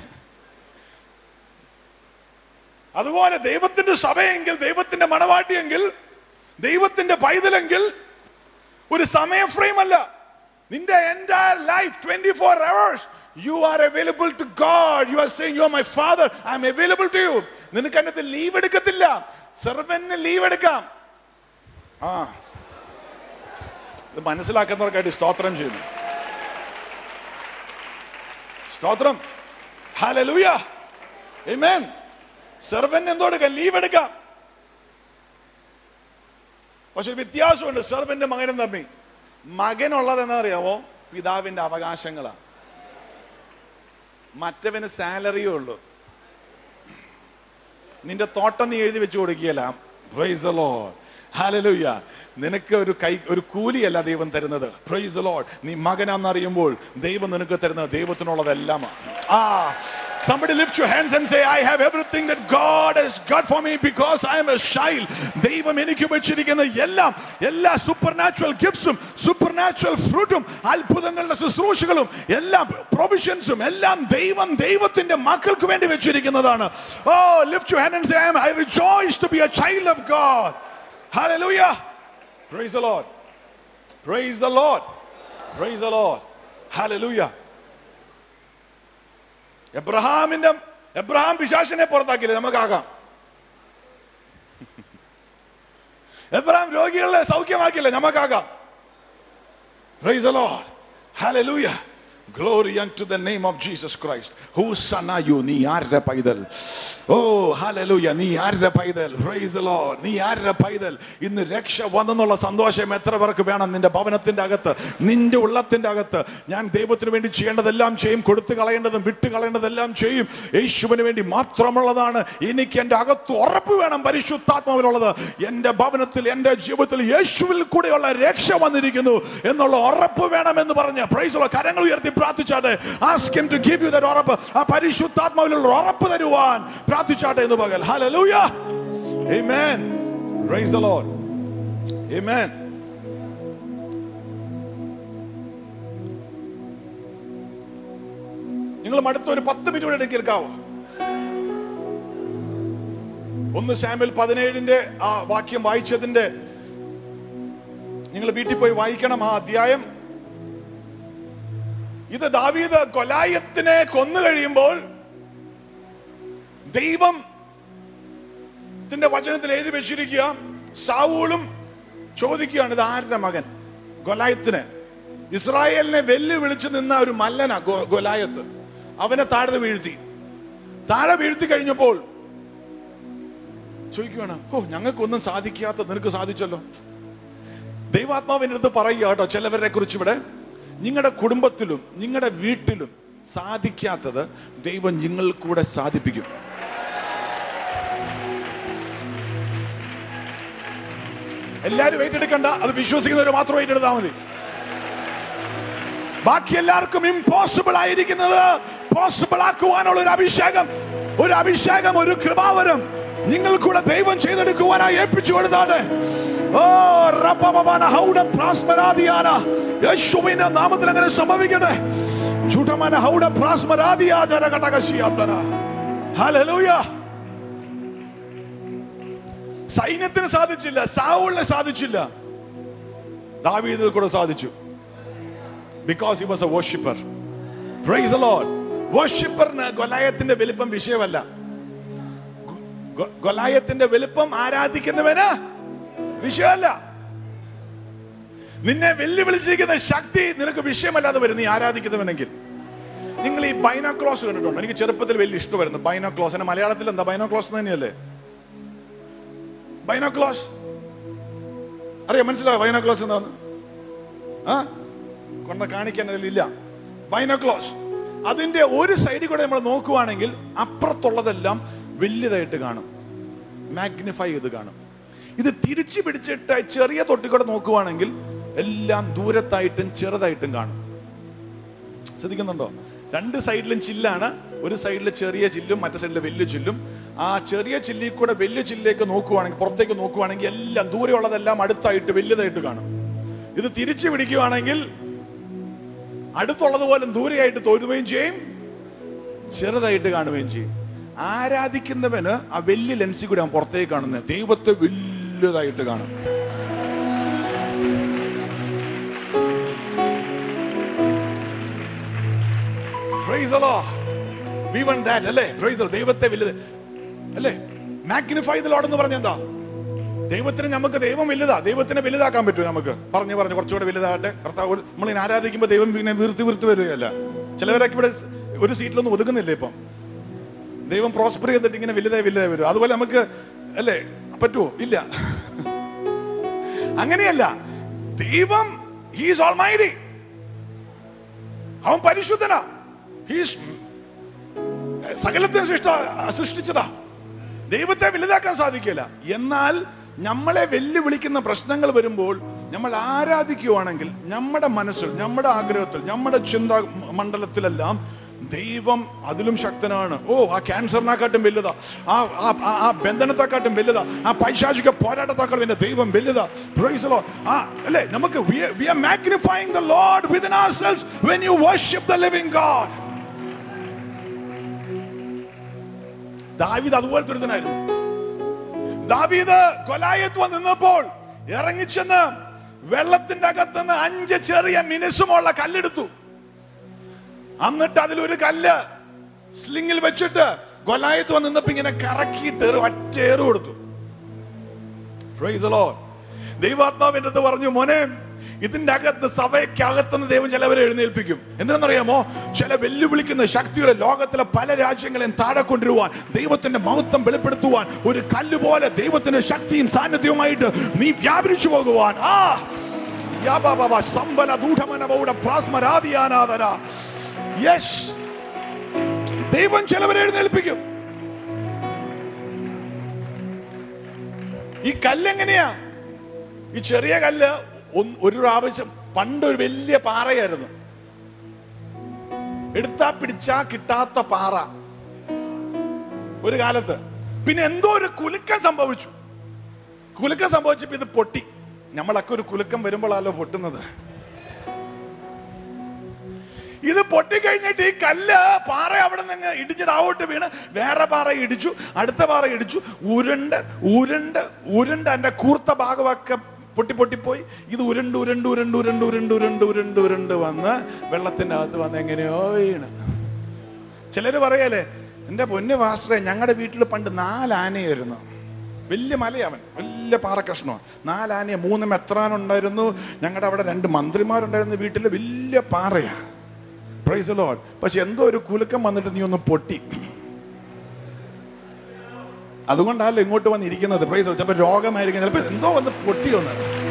അതുപോലെ ദൈവത്തിന്റെ സഭയെങ്കിൽ ദൈവത്തിന്റെ മണവാട്ടിയെങ്കിൽ ദൈവത്തിന്റെ പൈതലെങ്കിൽ ഒരു സമയ ഫ്രെയിം അല്ല നിന്റെ entire life twenty four hours you are available to God you are saying you are my father I am available to you നിനക്ക് അതിനകത്ത് ലീവ് എടുക്കത്തില്ല സെർവന് ലീവ് എടുക്കാം ആ ഇത് മനസ്സിലാക്കുന്നവർക്കായിട്ട് സ്തോത്രം ചെയ്യുന്നു സ്തോത്രം ഹല്ലേലൂയ ആമേൻ സെർവന്റ് എന്തോടുക്കാം ലീവ് എടുക്കാം പക്ഷെ ഒരു വ്യത്യാസമുണ്ട് സെർവന്റ് മകനും തമ്മി മകനുള്ളത് എന്താ അറിയാമോ പിതാവിന്റെ അവകാശങ്ങളാ മറ്റവന് സാലറിയേ ഉള്ളൂ നിന്റെ തോട്ടം നീ എഴുതി വെച്ച് കൊടുക്കുകയല്ല പ്രൈസ് ലോഡ് ഹാലലൂയ നിനക്ക് ഒരു കൈ ഒരു കൂലിയല്ല ദൈവം തരുന്നത് പ്രൈസ് ലോഡ് നീ മകനാന്നറിയുമ്പോൾ ദൈവം നിനക്ക് തരുന്നത് ദൈവത്തിനുള്ളതെല്ലാമാണ് ആ Somebody lift your hands and say, I have everything that God has got for me because I am a child. ദൈവം എനിക്ക് വെച്ചിരിക്കുന്ന എല്ലാം എല്ലാ സൂപ്പർ നാച്ചുറൽ ഗിഫ്റ്റ്സും സൂപ്പർ നാച്ചുറൽ ഫ്രൂട്ടും അത്ഭുതങ്ങളുടെ ശുശ്രൂഷകളും എല്ലാ പ്രൊവിഷൻസും എല്ലാം ദൈവം ദൈവത്തിന്റെ മക്കൾക്ക് വേണ്ടി വെച്ചിരിക്കുന്നതാണ് oh lift you hand and say I rejoice to be a child of God hallelujah praise the lord praise the lord praise the lord hallelujah എബ്രഹാമിന്റെ എബ്രഹാം പിശാശിനെ പുറത്താക്കിയില്ലേ നമുക്കാകാം എബ്രഹാം രോഗികളെ സൗഖ്യമാക്കിയില്ലേ നമുക്കാകാം praise the lord hallelujah Glory unto the name of Jesus Christ. Whose son are you? നീ ആരുടെ പൈതൽ ഓ hallelujah നീ ആരുടെ പൈതൽ പ്രൈസ് ദി ലോർഡ് നീ ആരുടെ പൈതൽ ഇന്ന് രക്ഷ വന്നെന്നുള്ള സന്തോഷം എത്ര പേർക്ക് വേണം നിന്റെ ഭവനത്തിന്റെ അകത്ത് നിന്റെ ഉള്ളത്തിന്റെ അകത്ത് ഞാൻ ദൈവത്തിന് വേണ്ടി ചെയ്യേണ്ടതെല്ലാം ചെയ്യും കൊടുത്തു കളയേണ്ടതും വിട്ട് കളയേണ്ടതെല്ലാം ചെയ്യും യേശുവിന് വേണ്ടി മാത്രമുള്ളതാണ് എനിക്ക് എന്റെ അകത്ത് ഉറപ്പ് വേണം പരിശുദ്ധാത്മാവിനുള്ളത് എന്റെ ഭവനത്തിൽ എന്റെ ജീവിതത്തിൽ യേശുവിൽ കൂടെയുള്ള രക്ഷ വന്നിരിക്കുന്നു എന്നുള്ള ഉറപ്പ് വേണം എന്ന് പറഞ്ഞ് പ്രൈസുള്ള കരങ്ങൾ ഉയർത്തി പ്രാർത്ഥിച്ചാട്ടെ ask him to give you that ഉറപ്പ് ആ പരിശുദ്ധാത്മാവിലുള്ള ഉറപ്പ് തരുവാൻ പ്രാർത്ഥിച്ചാട്ടെ എന്ന് പകൽ hallelujah amen praise the lord Amen. നിങ്ങൾ അടുത്ത ഒരു പത്ത് മിനിറ്റ് കൂടെ കേൾക്കാവോ ഒന്ന് സാമ്പിൾ പതിനേഴിന്റെ ആ വാക്യം വായിച്ചതിന്റെ നിങ്ങൾ വീട്ടിൽ പോയി വായിക്കണം ആ അധ്യായം ഇത് ദാവീദ് കൊലായത്തിനെ കൊന്നു കഴിയുമ്പോൾ ദൈവം ത്തിന്റെ വചനത്തിൽ എഴുതി വെച്ചിരിക്കുക സാവൂളും ചോദിക്കുകയാണ് ഇത് ആരുടെ മകൻ ഗൊലായത്തിന് ഇസ്രായേലിനെ വെല്ലുവിളിച്ചു നിന്ന ഒരു മല്ലന ഗൊ- ഗൊലായത്ത് അവനെ താഴെ വീഴ്ത്തി താഴെ വീഴ്ത്തി കഴിഞ്ഞപ്പോൾ ചോദിക്കുകയാണ് ഓ ഞങ്ങൾക്കൊന്നും സാധിക്കാത്ത നിനക്ക് സാധിച്ചല്ലോ ദൈവാത്മാവിന്റെ അടുത്ത് പറയുക കേട്ടോ ചിലവരെ കുറിച്ച് ഇവിടെ നിങ്ങളുടെ കുടുംബത്തിലും നിങ്ങളുടെ വീട്ടിലും സാധിക്കാത്തത് ദൈവം നിങ്ങൾ കൂടെ സാധിപ്പിക്കും എല്ലാരും ഏറ്റെടുക്കണ്ട അത് വിശ്വസിക്കുന്നവർ മാത്രം ഏറ്റെടുത്താൽ മതി ബാക്കി എല്ലാവർക്കും ഇമ്പോസിബിൾ ആയിരിക്കുന്നത് പോസിബിൾ ആക്കുവാനുള്ള ഒരു അഭിഷേകം ഒരു അഭിഷേകം ഒരു കൃപാവരം നിങ്ങൾ കൂടെ ദൈവം ചെയ്തെടുക്കുവാനായി ഏൽപ്പിച്ചു കൊടുത്താണ് ഓ റബ്ബബബന ഹൗഡ പ്രാസ്മരാദിയാന യേശുവിന്റെ നാമത്തിൽ അങ്ങനെ സംഭവിക്കട്ടെ ചുടമന ഹൗഡ പ്രാസ്മരാദിയാ ജനകടകശിയാബ്ദന ഹല്ലേലൂയ സൈന്യത്തിന് സാധിച്ചില്ല സാവുളിനെ സാധിച്ചില്ല ദാവീദിൽ കൂടെ സാധിച്ചു because he was a worshipper praise the lord വർഷിപ്പറിന് ഗൊലായത്തിന്റെ വലിപ്പം വിഷയമല്ല ഗൊ- ഗൊ- ഗൊലായത്തിന്റെ വലിപ്പം ആരാധിക്കുന്നവന് വിഷയമല്ല നിന്നെ വെല്ലുവിളിച്ചിരിക്കുന്ന ശക്തി നിനക്ക് വിഷയമല്ലാതെ വരും നീ ആരാധിക്കുന്നവനെങ്കിൽ നിങ്ങൾ ഈ ബൈനോക്ലോസ് കണ്ടിട്ടുണ്ടോ എനിക്ക് ചെറുപ്പത്തിൽ വലിയ ഇഷ്ടമായിരുന്നു ബൈനോക്ലോസ് എന്നെ മലയാളത്തിൽ എന്താ ബൈനോക്ലോസ് തന്നെയല്ലേ ബൈനോക്ലോസ് അറിയാം മനസ്സിലായോ ബൈനോക്ലോസ് എന്താന്ന് ആ കൊണ്ട കാണിക്കാൻ ഇല്ല ബൈനോക്ലോസ് അതിന്റെ ഒരു സൈഡിൽ കൂടെ നമ്മൾ നോക്കുവാണെങ്കിൽ അപ്പുറത്തുള്ളതെല്ലാം വലിയതായിട്ട് കാണും മാഗ്നിഫൈ ചെയ്ത് കാണും ഇത് തിരിച്ചു പിടിച്ചിട്ട് ചെറിയ തൊട്ടിക്കൂടെ നോക്കുവാണെങ്കിൽ എല്ലാം ദൂരത്തായിട്ടും ചെറുതായിട്ടും കാണും ശ്രദ്ധിക്കുന്നുണ്ടോ രണ്ട് സൈഡിലും ചില്ലാണ് ഒരു സൈഡിൽ ചെറിയ ചില്ലും മറ്റേ സൈഡിൽ വലിയ ചില്ലും ആ ചെറിയ ചില്ലിൽ കൂടെ വലിയ ചില്ലിലേക്ക് നോക്കുവാണെങ്കിൽ പുറത്തേക്ക് നോക്കുവാണെങ്കിൽ എല്ലാം ദൂരെയുള്ളതെല്ലാം അടുത്തായിട്ട് വലിയതായിട്ട് കാണും ഇത് തിരിച്ചു പിടിക്കുവാണെങ്കിൽ അടുത്തുള്ളത് ദൂരെയായിട്ട് തോരുകയും ചെയ്യും ചെറുതായിട്ട് കാണുകയും ചെയ്യും ആരാധിക്കുന്നവന് ആ വലിയ ലെൻസിൽ കൂടെ അവൻ പുറത്തേക്ക് കാണുന്നത് ദൈവത്തെ വലുതായിട്ട് കാണും Praise the Lord. We want that, അല്ലേ Praise the Lord. ദൈവത്തെ വലുത് അല്ലേ മാഗ്നിഫൈ ദ ലോഡ് എന്ന് പറഞ്ഞ എന്താ ദൈവത്തിന് നമുക്ക് ദൈവം വലുതാ ദൈവത്തിനെ വലുതാക്കാൻ പറ്റും നമുക്ക് പറഞ്ഞു പറഞ്ഞു കുറച്ചുകൂടെ വലുതാകട്ടെ കർത്താവ് ഒരു- നമ്മളിങ്ങനെ ആരാധിക്കുമ്പോൾ ദൈവം പിന്നെ വീർത്തി വീർത്തി വരികയല്ല ചിലവരൊക്കെ ഇവിടെ ഒരു സീറ്റിലൊന്നും ഒതുക്കുന്നില്ല ഇപ്പം ദൈവം പ്രോസ്പർ ചെയ്തിട്ട് ഇങ്ങനെ വലുതായി വലുതായി വരും അതുപോലെ നമുക്ക് അല്ലേ പറ്റുമോ ഇല്ല അങ്ങനെയല്ല ദൈവം ഹീസ് ഓൾ മൈഡി അവൻ പരിശുദ്ധനാ ഹീസ് സകലത്തെ സൃഷ്ട സൃഷ്ടിച്ചതാ ദൈവത്തെ വലുതാക്കാൻ സാധിക്കില്ല എന്നാൽ നമ്മളെ വെല്ലുവിളിക്കുന്ന പ്രശ്നങ്ങൾ വരുമ്പോൾ നമ്മൾ ആരാധിക്കുവാണെങ്കിൽ നമ്മുടെ മനസ്സിൽ നമ്മുടെ ആഗ്രഹത്തിൽ നമ്മുടെ ചിന്താ മണ്ഡലത്തിലെല്ലാം ദൈവം അതിലും ശക്തനാണ് ഓ ആ ക്യാൻസറിനെക്കാട്ടും വലുതാ ആ ആ- ആ- ആ ബന്ധനത്തെക്കാട്ടും വലുതാ ആ പൈശാചിക പോരാട്ടത്തെക്കാട്ടും എന്റെ ദൈവം വലുതാ Praise the Lord. ആ അല്ലേ നമുക്ക് we are magnifying the lord within ourselves when you worship the living God ദാവീദ് അതുപോലത്തെ ഒരുത്തനായിരുന്നു ദാവീദ് കൊലായത്ത് വന്ന് നിന്നപ്പോൾ ഇറങ്ങിച്ചെന്ന് വെള്ളത്തിന്റെ അകത്തുനിന്ന് അഞ്ച് ചെറിയ മിനുസുമുള്ള കല്ലെടുത്തു എന്നിട്ട് അതിലൊരു കല്ല് സ്ലിങ്ങിൽ വെച്ചിട്ട് കൊലായത്ത് വന്ന് നിന്നപ്പോ ഇങ്ങനെ കറക്കിയിട്ട് ഒരു ഒറ്റയേറ് കൊടുത്തു Praise the Lord. ദൈവാത്മാവിന്റെ അടുത്ത് പറഞ്ഞു മോനെ ഇതിന്റെ അകത്ത് സഭയ്ക്കകത്തുനിന്ന് ദൈവം ചിലവരെ എഴുന്നേൽപ്പിക്കും എന്തിനെന്നറിയാമോ ചില വെല്ലുവിളിക്കുന്ന ശക്തികളെ ലോകത്തിലെ പല രാജ്യങ്ങളെയും താഴെ കൊണ്ടുവരുവാൻ ദൈവത്തിന്റെ മഹത്വം വെളിപ്പെടുത്തുവാൻ ഒരു കല്ല് പോലെ ദൈവത്തിന്റെ ശക്തിയും സാന്നിധ്യവുമായിട്ട് നീ വ്യാപരിച്ചു പോകുവാൻ ആ യാബാബാബ സമ്പല ദൂഢമനവയുടെ പ്രാസ്മരാദിയാനാദന യെസ് ദൈവം ചിലവരെ എഴുന്നേൽപ്പിക്കും ഈ കല്ലെങ്ങനെയാ ഈ ചെറിയ കല്ല് ഒന്ന് ഒരു പ്രാവശ്യം പണ്ട് ഒരു വലിയ പാറയായിരുന്നു എടുത്താ പിടിച്ചാ കിട്ടാത്ത പാറ ഒരു കാലത്ത് പിന്നെ എന്തോ ഒരു കുലുക്കം സംഭവിച്ചു കുലുക്കം സംഭവിച്ചപ്പോ ഇത് പൊട്ടി നമ്മളൊക്കെ ഒരു കുലുക്കം വരുമ്പോഴാണല്ലോ പൊട്ടുന്നത് ഇത് പൊട്ടിക്കഴിഞ്ഞിട്ട് ഈ കല്ല് പാറ അവിടെ നിന്ന് ഇടിച്ച് താവോട്ട് വീണ് വേറെ പാറ ഇടിച്ചു അടുത്ത പാറ ഇടിച്ചു ഉരുണ്ട് ഉരുണ്ട് ഉരുണ്ട് അതിന്റെ കൂർത്ത ഭാഗമൊക്കെ പൊട്ടി പൊട്ടിപ്പോയി ഇത് ഉരുണ്ട് ഉരുണ്ട് ഉരുണ്ട് ഉരുണ്ട് ഉരുണ്ട് ഉരുണ്ട് ഉരുണ്ട് ഉരുണ്ട് വന്ന് വെള്ളത്തിന്റെ അകത്ത് വന്ന് എങ്ങനെയോ വീണ് ചിലര് പറയല്ലേ എന്റെ പൊന്നു മാസ്റ്ററെ ഞങ്ങളുടെ വീട്ടിൽ പണ്ട് നാലാനയായിരുന്നു വലിയ മലയവൻ വലിയ പാറക്കഷ്ണമാണ് നാലാനയെ മൂന്ന് മെത്രാനുണ്ടായിരുന്നു ഞങ്ങളുടെ അവിടെ രണ്ട് മന്ത്രിമാരുണ്ടായിരുന്നു വീട്ടിൽ വലിയ പാറയാ പ്രൈസ് ലോഡ് പക്ഷെ എന്തോ ഒരു കുലുക്കം വന്നിട്ട് നീ ഒന്ന് പൊട്ടി അതുകൊണ്ടല്ലോ ഇങ്ങോട്ട് വന്നിരിക്കുന്നത് പ്രൈസ് ചിലപ്പോൾ രോഗമായിരിക്കും ചിലപ്പോൾ എന്തോ വന്ന് പൊട്ടിയൊന്ന്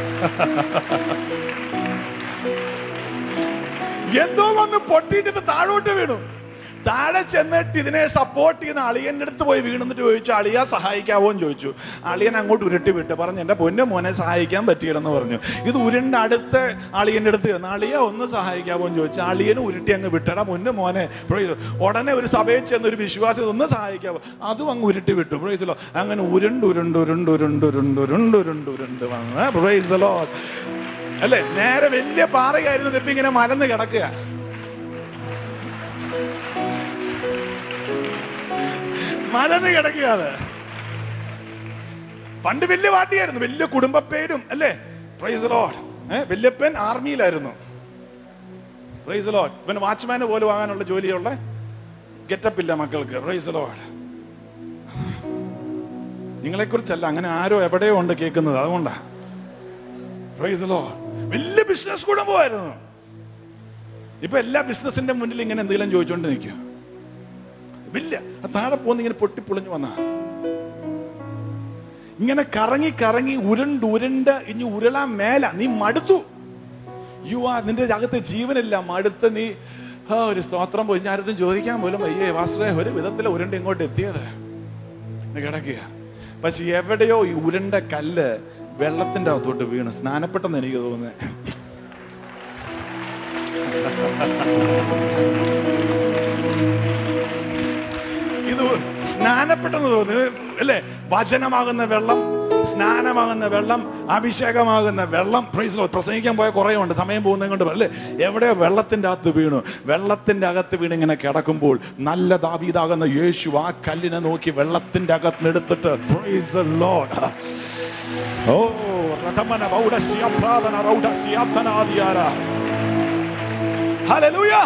എന്തോ വന്ന് പൊട്ടിയിട്ട് ഇത് താഴോട്ട് വീണു താഴെ ചെന്നിട്ട് ഇതിനെ സപ്പോർട്ട് ചെയ്യുന്ന അളിയന്റെ അടുത്ത് പോയി വീണെന്നിട്ട് ചോദിച്ചു അളിയ സഹായിക്കാവോ എന്ന് ചോദിച്ചു അളിയൻ അങ്ങോട്ട് ഉരുട്ടി വിട്ട് പറഞ്ഞു എന്റെ പൊന്നു മോനെ സഹായിക്കാൻ പറ്റിയില്ലെന്ന് പറഞ്ഞു ഇത് ഉരുണ്ട അടുത്ത അളിയന്റെ അടുത്ത് ചെന്ന് അളിയ ഒന്ന് സഹായിക്കാവോ എന്ന് ചോദിച്ചു അളിയന് ഉരുട്ടി അങ്ങ് വിട്ടടാ പൊന്നു മോനെ praise the Lord. ഉടനെ ഒരു സഭയിൽ ചെന്ന് ഒരു വിശ്വാസി ഒന്ന് സഹായിക്കാവോ അതും അങ്ങ് ഉരുട്ടി വിട്ടു പ്രൈസലോ അങ്ങനെ ഉരുണ്ട് ഉരുണ്ട് ഉരുണ്ട് ഉരുണ്ട് ഉരുണ്ട് ഉരുണ്ട് ഉരുണ്ട് ഉരുണ്ട് വന്ന് പ്രൈസലോ അല്ലേ നേരെ വലിയ പാറയായിരുന്നു ഇപ്പൊ ഇങ്ങനെ മലന്ന് കിടക്കുക മലന്ന് കിടക്കുക അത് പണ്ട് വലിയ പാർട്ടിയായിരുന്നു വലിയ കുടുംബ പേരും അല്ലേ പ്രൈസ് ലോഡ് ഏഹ് വല്യപ്പൻ ആർമിയിലായിരുന്നു പ്രൈസ് ലോഡ് ഇവൻ വാച്ച്മാന് പോലും വാങ്ങാനുള്ള ജോലിയുള്ള ഗെറ്റപ്പ് ഇല്ല മക്കൾക്ക് പ്രൈസ് ലോഡ് നിങ്ങളെ കുറിച്ചല്ല അങ്ങനെ ആരോ എവിടെയോ ഉണ്ട് കേൾക്കുന്നത് അതുകൊണ്ടാ പ്രൈസ് ലോഡ് വലിയ ബിസിനസ് കുടുംബമായിരുന്നു ഇപ്പൊ എല്ലാ ബിസിനസിന്റെ മുന്നിൽ ഇങ്ങനെ എന്തെങ്കിലും ചോദിച്ചുകൊണ്ട് നിൽക്കും വലിയ ആ താഴെ പോകുന്ന ഇങ്ങനെ പൊട്ടിപ്പൊളിഞ്ഞു വന്ന ഇങ്ങനെ കറങ്ങി കറങ്ങി ഉരുണ്ട് ഉരുണ്ട് ഇനി ഉരുളാൻ മേല നീ മടുത്തു യു ആ നിന്റെ അകത്ത് ജീവനില്ല മടുത്ത് നീ ആ ഒരു സ്തോത്രം പോയി ഞാനതും ചോദിക്കാൻ പോലും അയ്യേ വാസ്ത്രേ ഒരു വിധത്തിൽ ഉരുണ്ട് ഇങ്ങോട്ട് എത്തിയത് ഇങ്ങനെ കിടക്കുക പക്ഷെ എവിടെയോ ഈ ഉരുണ്ട കല്ല് വെള്ളത്തിന്റെ അകത്തോട്ട് വീണു സ്നാനപ്പെട്ടെന്ന് എനിക്ക് തോന്നുന്നത് ഇത് സ്നാനപ്പെട്ടെന്ന് തോന്നുന്നു അല്ലേ വചനമാകുന്ന വെള്ളം സ്നാനമാകുന്ന വെള്ളം അഭിഷേകമാകുന്ന വെള്ളം പ്രൈസിലോ പ്രസംഗിക്കാൻ പോയ കുറേ ഉണ്ട് സമയം പോകുന്നത് കൊണ്ട് അല്ലേ എവിടെ വെള്ളത്തിന്റെ അകത്ത് വീണു വെള്ളത്തിന്റെ അകത്ത് വീണ് ഇങ്ങനെ കിടക്കുമ്പോൾ നല്ല ദാവീതാകുന്ന യേശു ആ കല്ലിനെ നോക്കി വെള്ളത്തിന്റെ അകത്ത് എടുത്തിട്ട് പ്രൈസ് the Lord. ഓ റഥമന വൗഡസ്യ പ്രാതന റൗഡസ്യാപ്തനാദിയാര ഹല്ലേലൂയ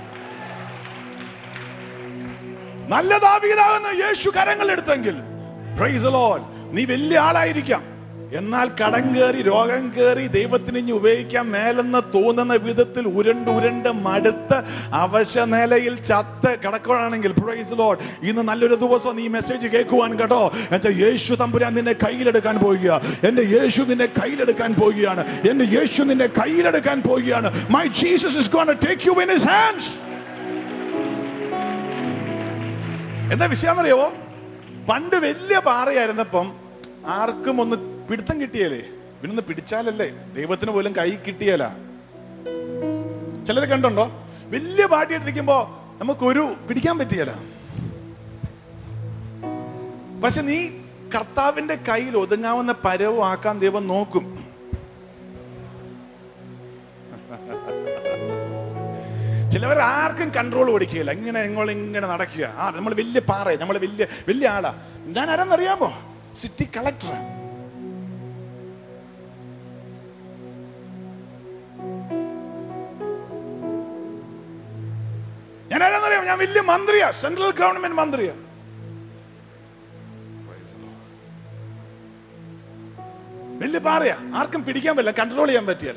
നല്ല ദാവീദാകുന്ന യേശു കരങ്ങൾ എടുത്തെങ്കിൽ പ്രൈസ് ലോഡ് നീ വലിയ ആളായിരിക്കാം എന്നാൽ കടം കയറി രോഗം കയറി ദൈവത്തിന് ഇനി ഉപയോഗിക്കാൻ മേലെന്ന് തോന്നുന്ന വിധത്തിൽ ഉരുണ്ട് ഉരുണ്ട് മടുത്ത് അവശ നിലയിൽ ചത്ത് കിടക്കുകയാണെങ്കിൽ പ്രൈസ് ലോഡ് ഇന്ന് നല്ലൊരു ദിവസം നീ മെസ്സേജ് കേൾക്കുവാൻ കേട്ടോ എന്നുവെച്ചാൽ യേശു തമ്പുരാൻ നിന്നെ കയ്യിലെടുക്കാൻ പോകുക എന്റെ യേശു നിന്നെ കയ്യിലെടുക്കാൻ പോകുകയാണ് എന്റെ യേശു നിന്നെ കയ്യിലെടുക്കാൻ പോകുകയാണ് my Jesus is gonna take you in his hands എന്താ വിഷയം അറിയാവോ പണ്ട് വലിയ പാറയായിരുന്നപ്പം ആർക്കും ഒന്ന് പിടുത്തം കിട്ടിയല്ലേ പിന്നൊന്ന് പിടിച്ചാലല്ലേ ദൈവത്തിന് പോലും കൈ കിട്ടിയല്ല ചിലര് കണ്ടുണ്ടോ വലിയ പാട്ടിയിട്ടിരിക്കുമ്പോ നമുക്കൊരു പിടിക്കാൻ പറ്റിയല്ല പക്ഷെ നീ കർത്താവിന്റെ കയ്യിൽ ഒതുങ്ങാവുന്ന പരവുമാക്കാൻ ദൈവം നോക്കും ചിലവർ ആർക്കും കൺട്രോൾ കൊടുക്കുകയില്ല ഇങ്ങനെ നിങ്ങൾ ഇങ്ങനെ നടക്കുക ആ നമ്മൾ വലിയ പാറ നമ്മൾ വലിയ വലിയ ആളാ ഞാൻ ആരാന്നറിയാമോ സിറ്റി കളക്ടർ ഞാൻ ആരാന്നറിയാമോ ഞാൻ വലിയ മന്ത്രിയാ സെൻട്രൽ ഗവൺമെന്റ് മന്ത്രിയാ വലിയ പാറയാ ആർക്കും പിടിക്കാൻ പറ്റില്ല കൺട്രോൾ ചെയ്യാൻ പറ്റിയല്ല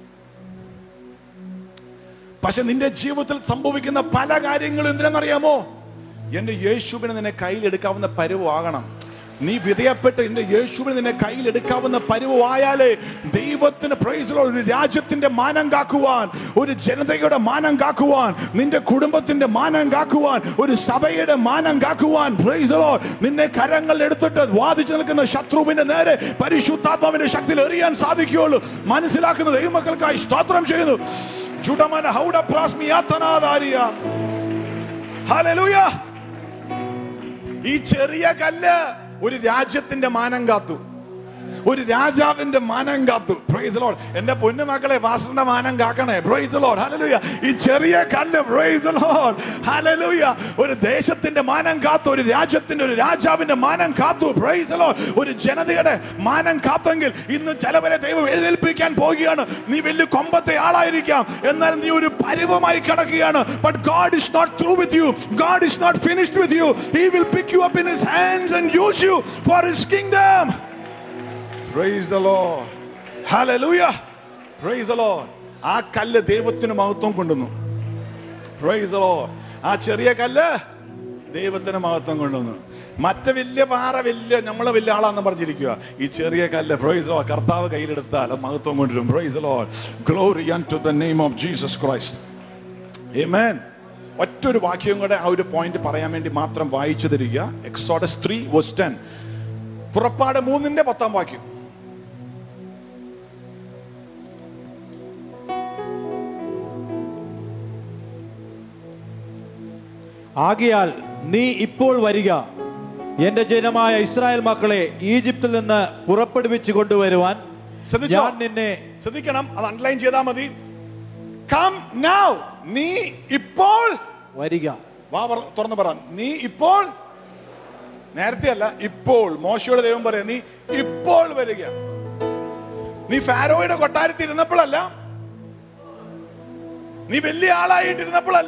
പക്ഷെ നിന്റെ ജീവിതത്തിൽ സംഭവിക്കുന്ന പല കാര്യങ്ങളും എന്തിനെന്നറിയാമോ എന്റെ യേശുവിനെ നിന്നെ കയ്യിലെടുക്കാവുന്ന പരുവാകണം നീ വിധേയപ്പെട്ട് എന്റെ യേശുവിനെ നിന്നെ കയ്യിലെടുക്കാവുന്ന പരുവായാലേ ദൈവത്തിന് പ്രൈസിലോ ഒരു രാജ്യത്തിന്റെ മാനം കാക്കുവാൻ ഒരു ജനതയുടെ മാനം കാക്കുവാൻ നിന്റെ കുടുംബത്തിന്റെ മാനം കാക്കുവാൻ ഒരു സഭയുടെ മാനം കാക്കുവാൻ പ്രൈസിലോ നിന്നെ കരങ്ങൾ എടുത്തിട്ട് വാദിച്ചു നിൽക്കുന്ന ശത്രുവിന്റെ നേരെ പരിശുദ്ധാത്മാവിന്റെ ശക്തിയിൽ എറിയാൻ സാധിക്കുകയുള്ളൂ മനസ്സിലാക്കുന്ന ദൈവമക്കൾക്കായി സ്തോത്രം ചെയ്യുന്നു ജുഡമന ഹൗഡ പ്രാസ്മിയാത്തനാദാരിയ ഹല്ലേലൂയ ഈ ചെറിയ കല്ല് ഒരു രാജ്യത്തിന്റെ മാനം കാത്തു ഒരു രാജാവിന്റെ മാനം കാത്തു പ്രൈസ് ലോഡ് എന്റെ പൊന്നു മക്കളെ വാസന്റെ മാനം കാക്കണേ പ്രൈസ് ലോഡ് ഹല്ലേലൂയ ഈ ചെറിയ കല്ല് പ്രൈസ് ലോഡ് ഹല്ലേലൂയ ഒരു ദേശത്തിന്റെ മാനം കാത്തു ഒരു രാജ്യത്തിന്റെ ഒരു രാജാവിന്റെ മാനം കാത്തു പ്രൈസ് ലോഡ് ഒരു ജനതയുടെ മാനം കാത്തെങ്കിൽ ഇന്ന് ചിലവരെ ദൈവം എഴുന്നേൽപ്പിക്കാൻ പോവുകയാണ് നീ വലിയ കൊമ്പത്തെ ആളായിരിക്കാം എന്നാൽ നീ ഒരു പരിവമായി കിടക്കുകയാണ് but God is not through with you God is not finished with you he will pick you up in his hands and use you for his kingdom praise the lord hallelujah praise the lord ആ കല്ല് ദൈവത്തിന് മഹത്വം കൊണ്ടുവന്നു price the lord ആ ചെറിയ കല്ല് ദൈവത്തിന് മഹത്വം കൊണ്ടുവന്നു മറ്റേ വലിയ പാറ വലിയ നമ്മളെ വലിയ ആളാന്ന് പറഞ്ഞിരിക്കുക ഈ ചെറിയ കല്ല് പ്രൈസ് ലോ കർത്താവ് കയ്യിലെടുത്താൽ അത് മഹത്വം കൊണ്ടുവരും praise lord glory to the name of Jesus Christ Amen. ഒറ്റൊരു വാക്യം കൂടെ ആ ഒരു പോയിന്റ് പറയാൻ വേണ്ടി മാത്രം വായിച്ചു തരിക എക്സോഡസ് ത്രീ വേഴ്സ് ടെൻ പുറപ്പാട് മൂന്നിന്റെ പത്താം വാക്യം ആകയാൽ നീ ഇപ്പോൾ വരിക എന്റെ ജനമായ ഇസ്രായേൽ മക്കളെ ഈജിപ്തിൽ നിന്ന് പുറപ്പെടുവിച്ചു കൊണ്ടുവരുവാൻ ശ്രദ്ധിച്ചോ? ഞാൻ നിന്നെ ശ്രദ്ധിക്കണം അത് അണ്ടർലൈൻ ചെയ്താൽ മതി കം നൗ നീ ഇപ്പോൾ വരിക വാ പറ- തുറന്ന് പറ നീ ഇപ്പോൾ നേരത്തെ അല്ല ഇപ്പോൾ മോശയുടെ ദൈവം പറയാം നീ ഇപ്പോൾ വരിക നീ ഫാരോയുടെ കൊട്ടാരത്തിൽ ഇരുന്നപ്പോഴല്ല നീ വലിയ ആളായിട്ടിരുന്നപ്പോഴല്ല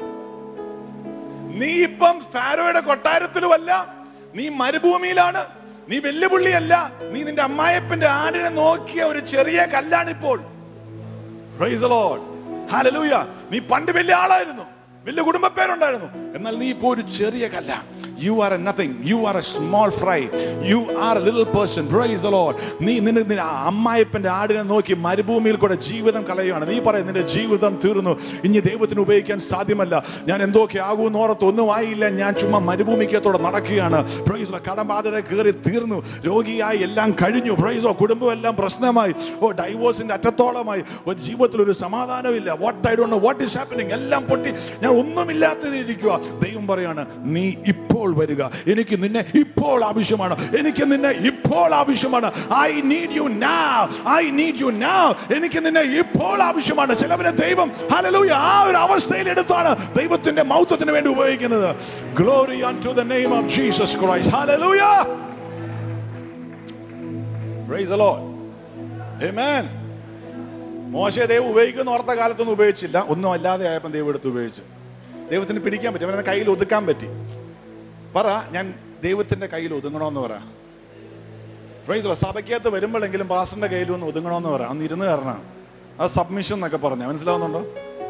നീ ഇപ്പം ഫാരോയുടെ കൊട്ടാരത്തിലുമല്ല നീ മരുഭൂമിയിലാണ് നീ വെല്ലുവിളിയല്ല നീ നിന്റെ അമ്മായപ്പന്റെ ആടിനെ നോക്കിയ ഒരു ചെറിയ കല്ലാണിപ്പോൾ Praise the Lord. Hallelujah. നീ പണ്ട് വലിയ ആളായിരുന്നു വലിയ കുടുംബ പേരുണ്ടായിരുന്നു എന്നാൽ നീ ഇപ്പോ ഒരു ചെറിയ കല്ല you are a nothing you are a small fry you are a little person praise lord നീ നിന്റെ നിന്റെ അമ്മായപ്പന്റെ ആടിനെ നോക്കി മരുഭൂമിയിൽ കൂടെ ജീവിതം കളയുകയാണ് നീ പറയും നിന്റെ ജീവിതം തീർന്നു ഇനി ദൈവത്തിന് ഉപയോഗിക്കാൻ സാധ്യമല്ല ഞാൻ എന്തൊക്കെ ആകുമെന്ന് ഓർത്ത് ഒന്നും ആയില്ല ഞാൻ ചുമ്മാ മരുഭൂമിക്കത്തോടെ നടക്കുകയാണ് പ്രൈസ് കടബാധ്യത കയറി തീർന്നു രോഗിയായി എല്ലാം കഴിഞ്ഞു പ്രൈസോ കുടുംബം എല്ലാം പ്രശ്നമായി ഓ ഡൈവോഴ്സിന്റെ അറ്റത്തോളമായി ഒരു ജീവിതത്തിൽ ഒരു സമാധാനമില്ല what I don't know what is happening എല്ലാം പൊട്ടി ഞാൻ ഒന്നുമില്ലാത്തതിരിക്കുക ദൈവം പറയാണ് നീ ഇപ്പോൾ വരിക എനിക്ക് നിന്നെ ഇപ്പോൾ ആവശ്യമാണ് എനിക്ക് നിന്നെ ഇപ്പോൾ ആവശ്യമാണ് I need you now I need you now എനിക്ക് നിന്നെ ഇപ്പോൾ ആവശ്യമാണ് ചിലവരെ ദൈവം ഹല്ലേലൂയ ആ ഒരു അവസ്ഥയിൽ എടുത്താണ് ദൈവത്തിന്റെ മൗത്വത്തിന് വേണ്ടി ഉപയോഗിക്കുന്നത് glory to the name of Jesus Christ hallelujah praise the Lord amen മോശയെ ദൈവം ഉപയോഗിക്കുന്ന ഓർത്ത കാലത്തൊന്നും ഉപയോഗിച്ചില്ല ഒന്നും അല്ലാതെ ആയപ്പോൾ ദൈവം എടുത്ത് ഉപയോഗിച്ചു ദൈവത്തിന് പിടിക്കാൻ പറ്റി അവനെ കയ്യിൽ ഒതുക്കാൻ പറ്റി പറ ഞാൻ ദൈവത്തിന്റെ കയ്യിൽ ഒതുങ്ങണമെന്ന് പറ പ്രൈസ് സഭയ്ക്കകത്ത് വരുമ്പോഴെങ്കിലും പാസ്റ്ററിന്റെ കയ്യിൽ ഒന്ന് ഒതുങ്ങണമെന്ന് പറ അന്ന് ഇരുന്ന് കാരണമാണ് അത് സബ്മിഷൻ എന്നൊക്കെ പറഞ്ഞു മനസ്സിലാവുന്നുണ്ടോ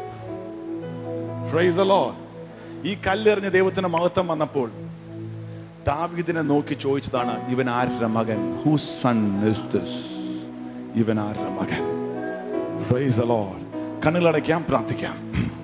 പ്രൈസ് ലോ ഈ കല്ലെറിഞ്ഞ് ദൈവത്തിന്റെ മഹത്വം വന്നപ്പോൾ ദാവീദിനെ നോക്കി ചോദിച്ചതാണ് ഇവൻ ആരുടെ മകൻ ഹൂ സൺ ഇസ് ദിസ് ഇവൻ ആരുടെ മകൻ പ്രൈസ് the Lord കണ്ണുകളടയ്ക്കാം പ്രാർത്ഥിക്കാം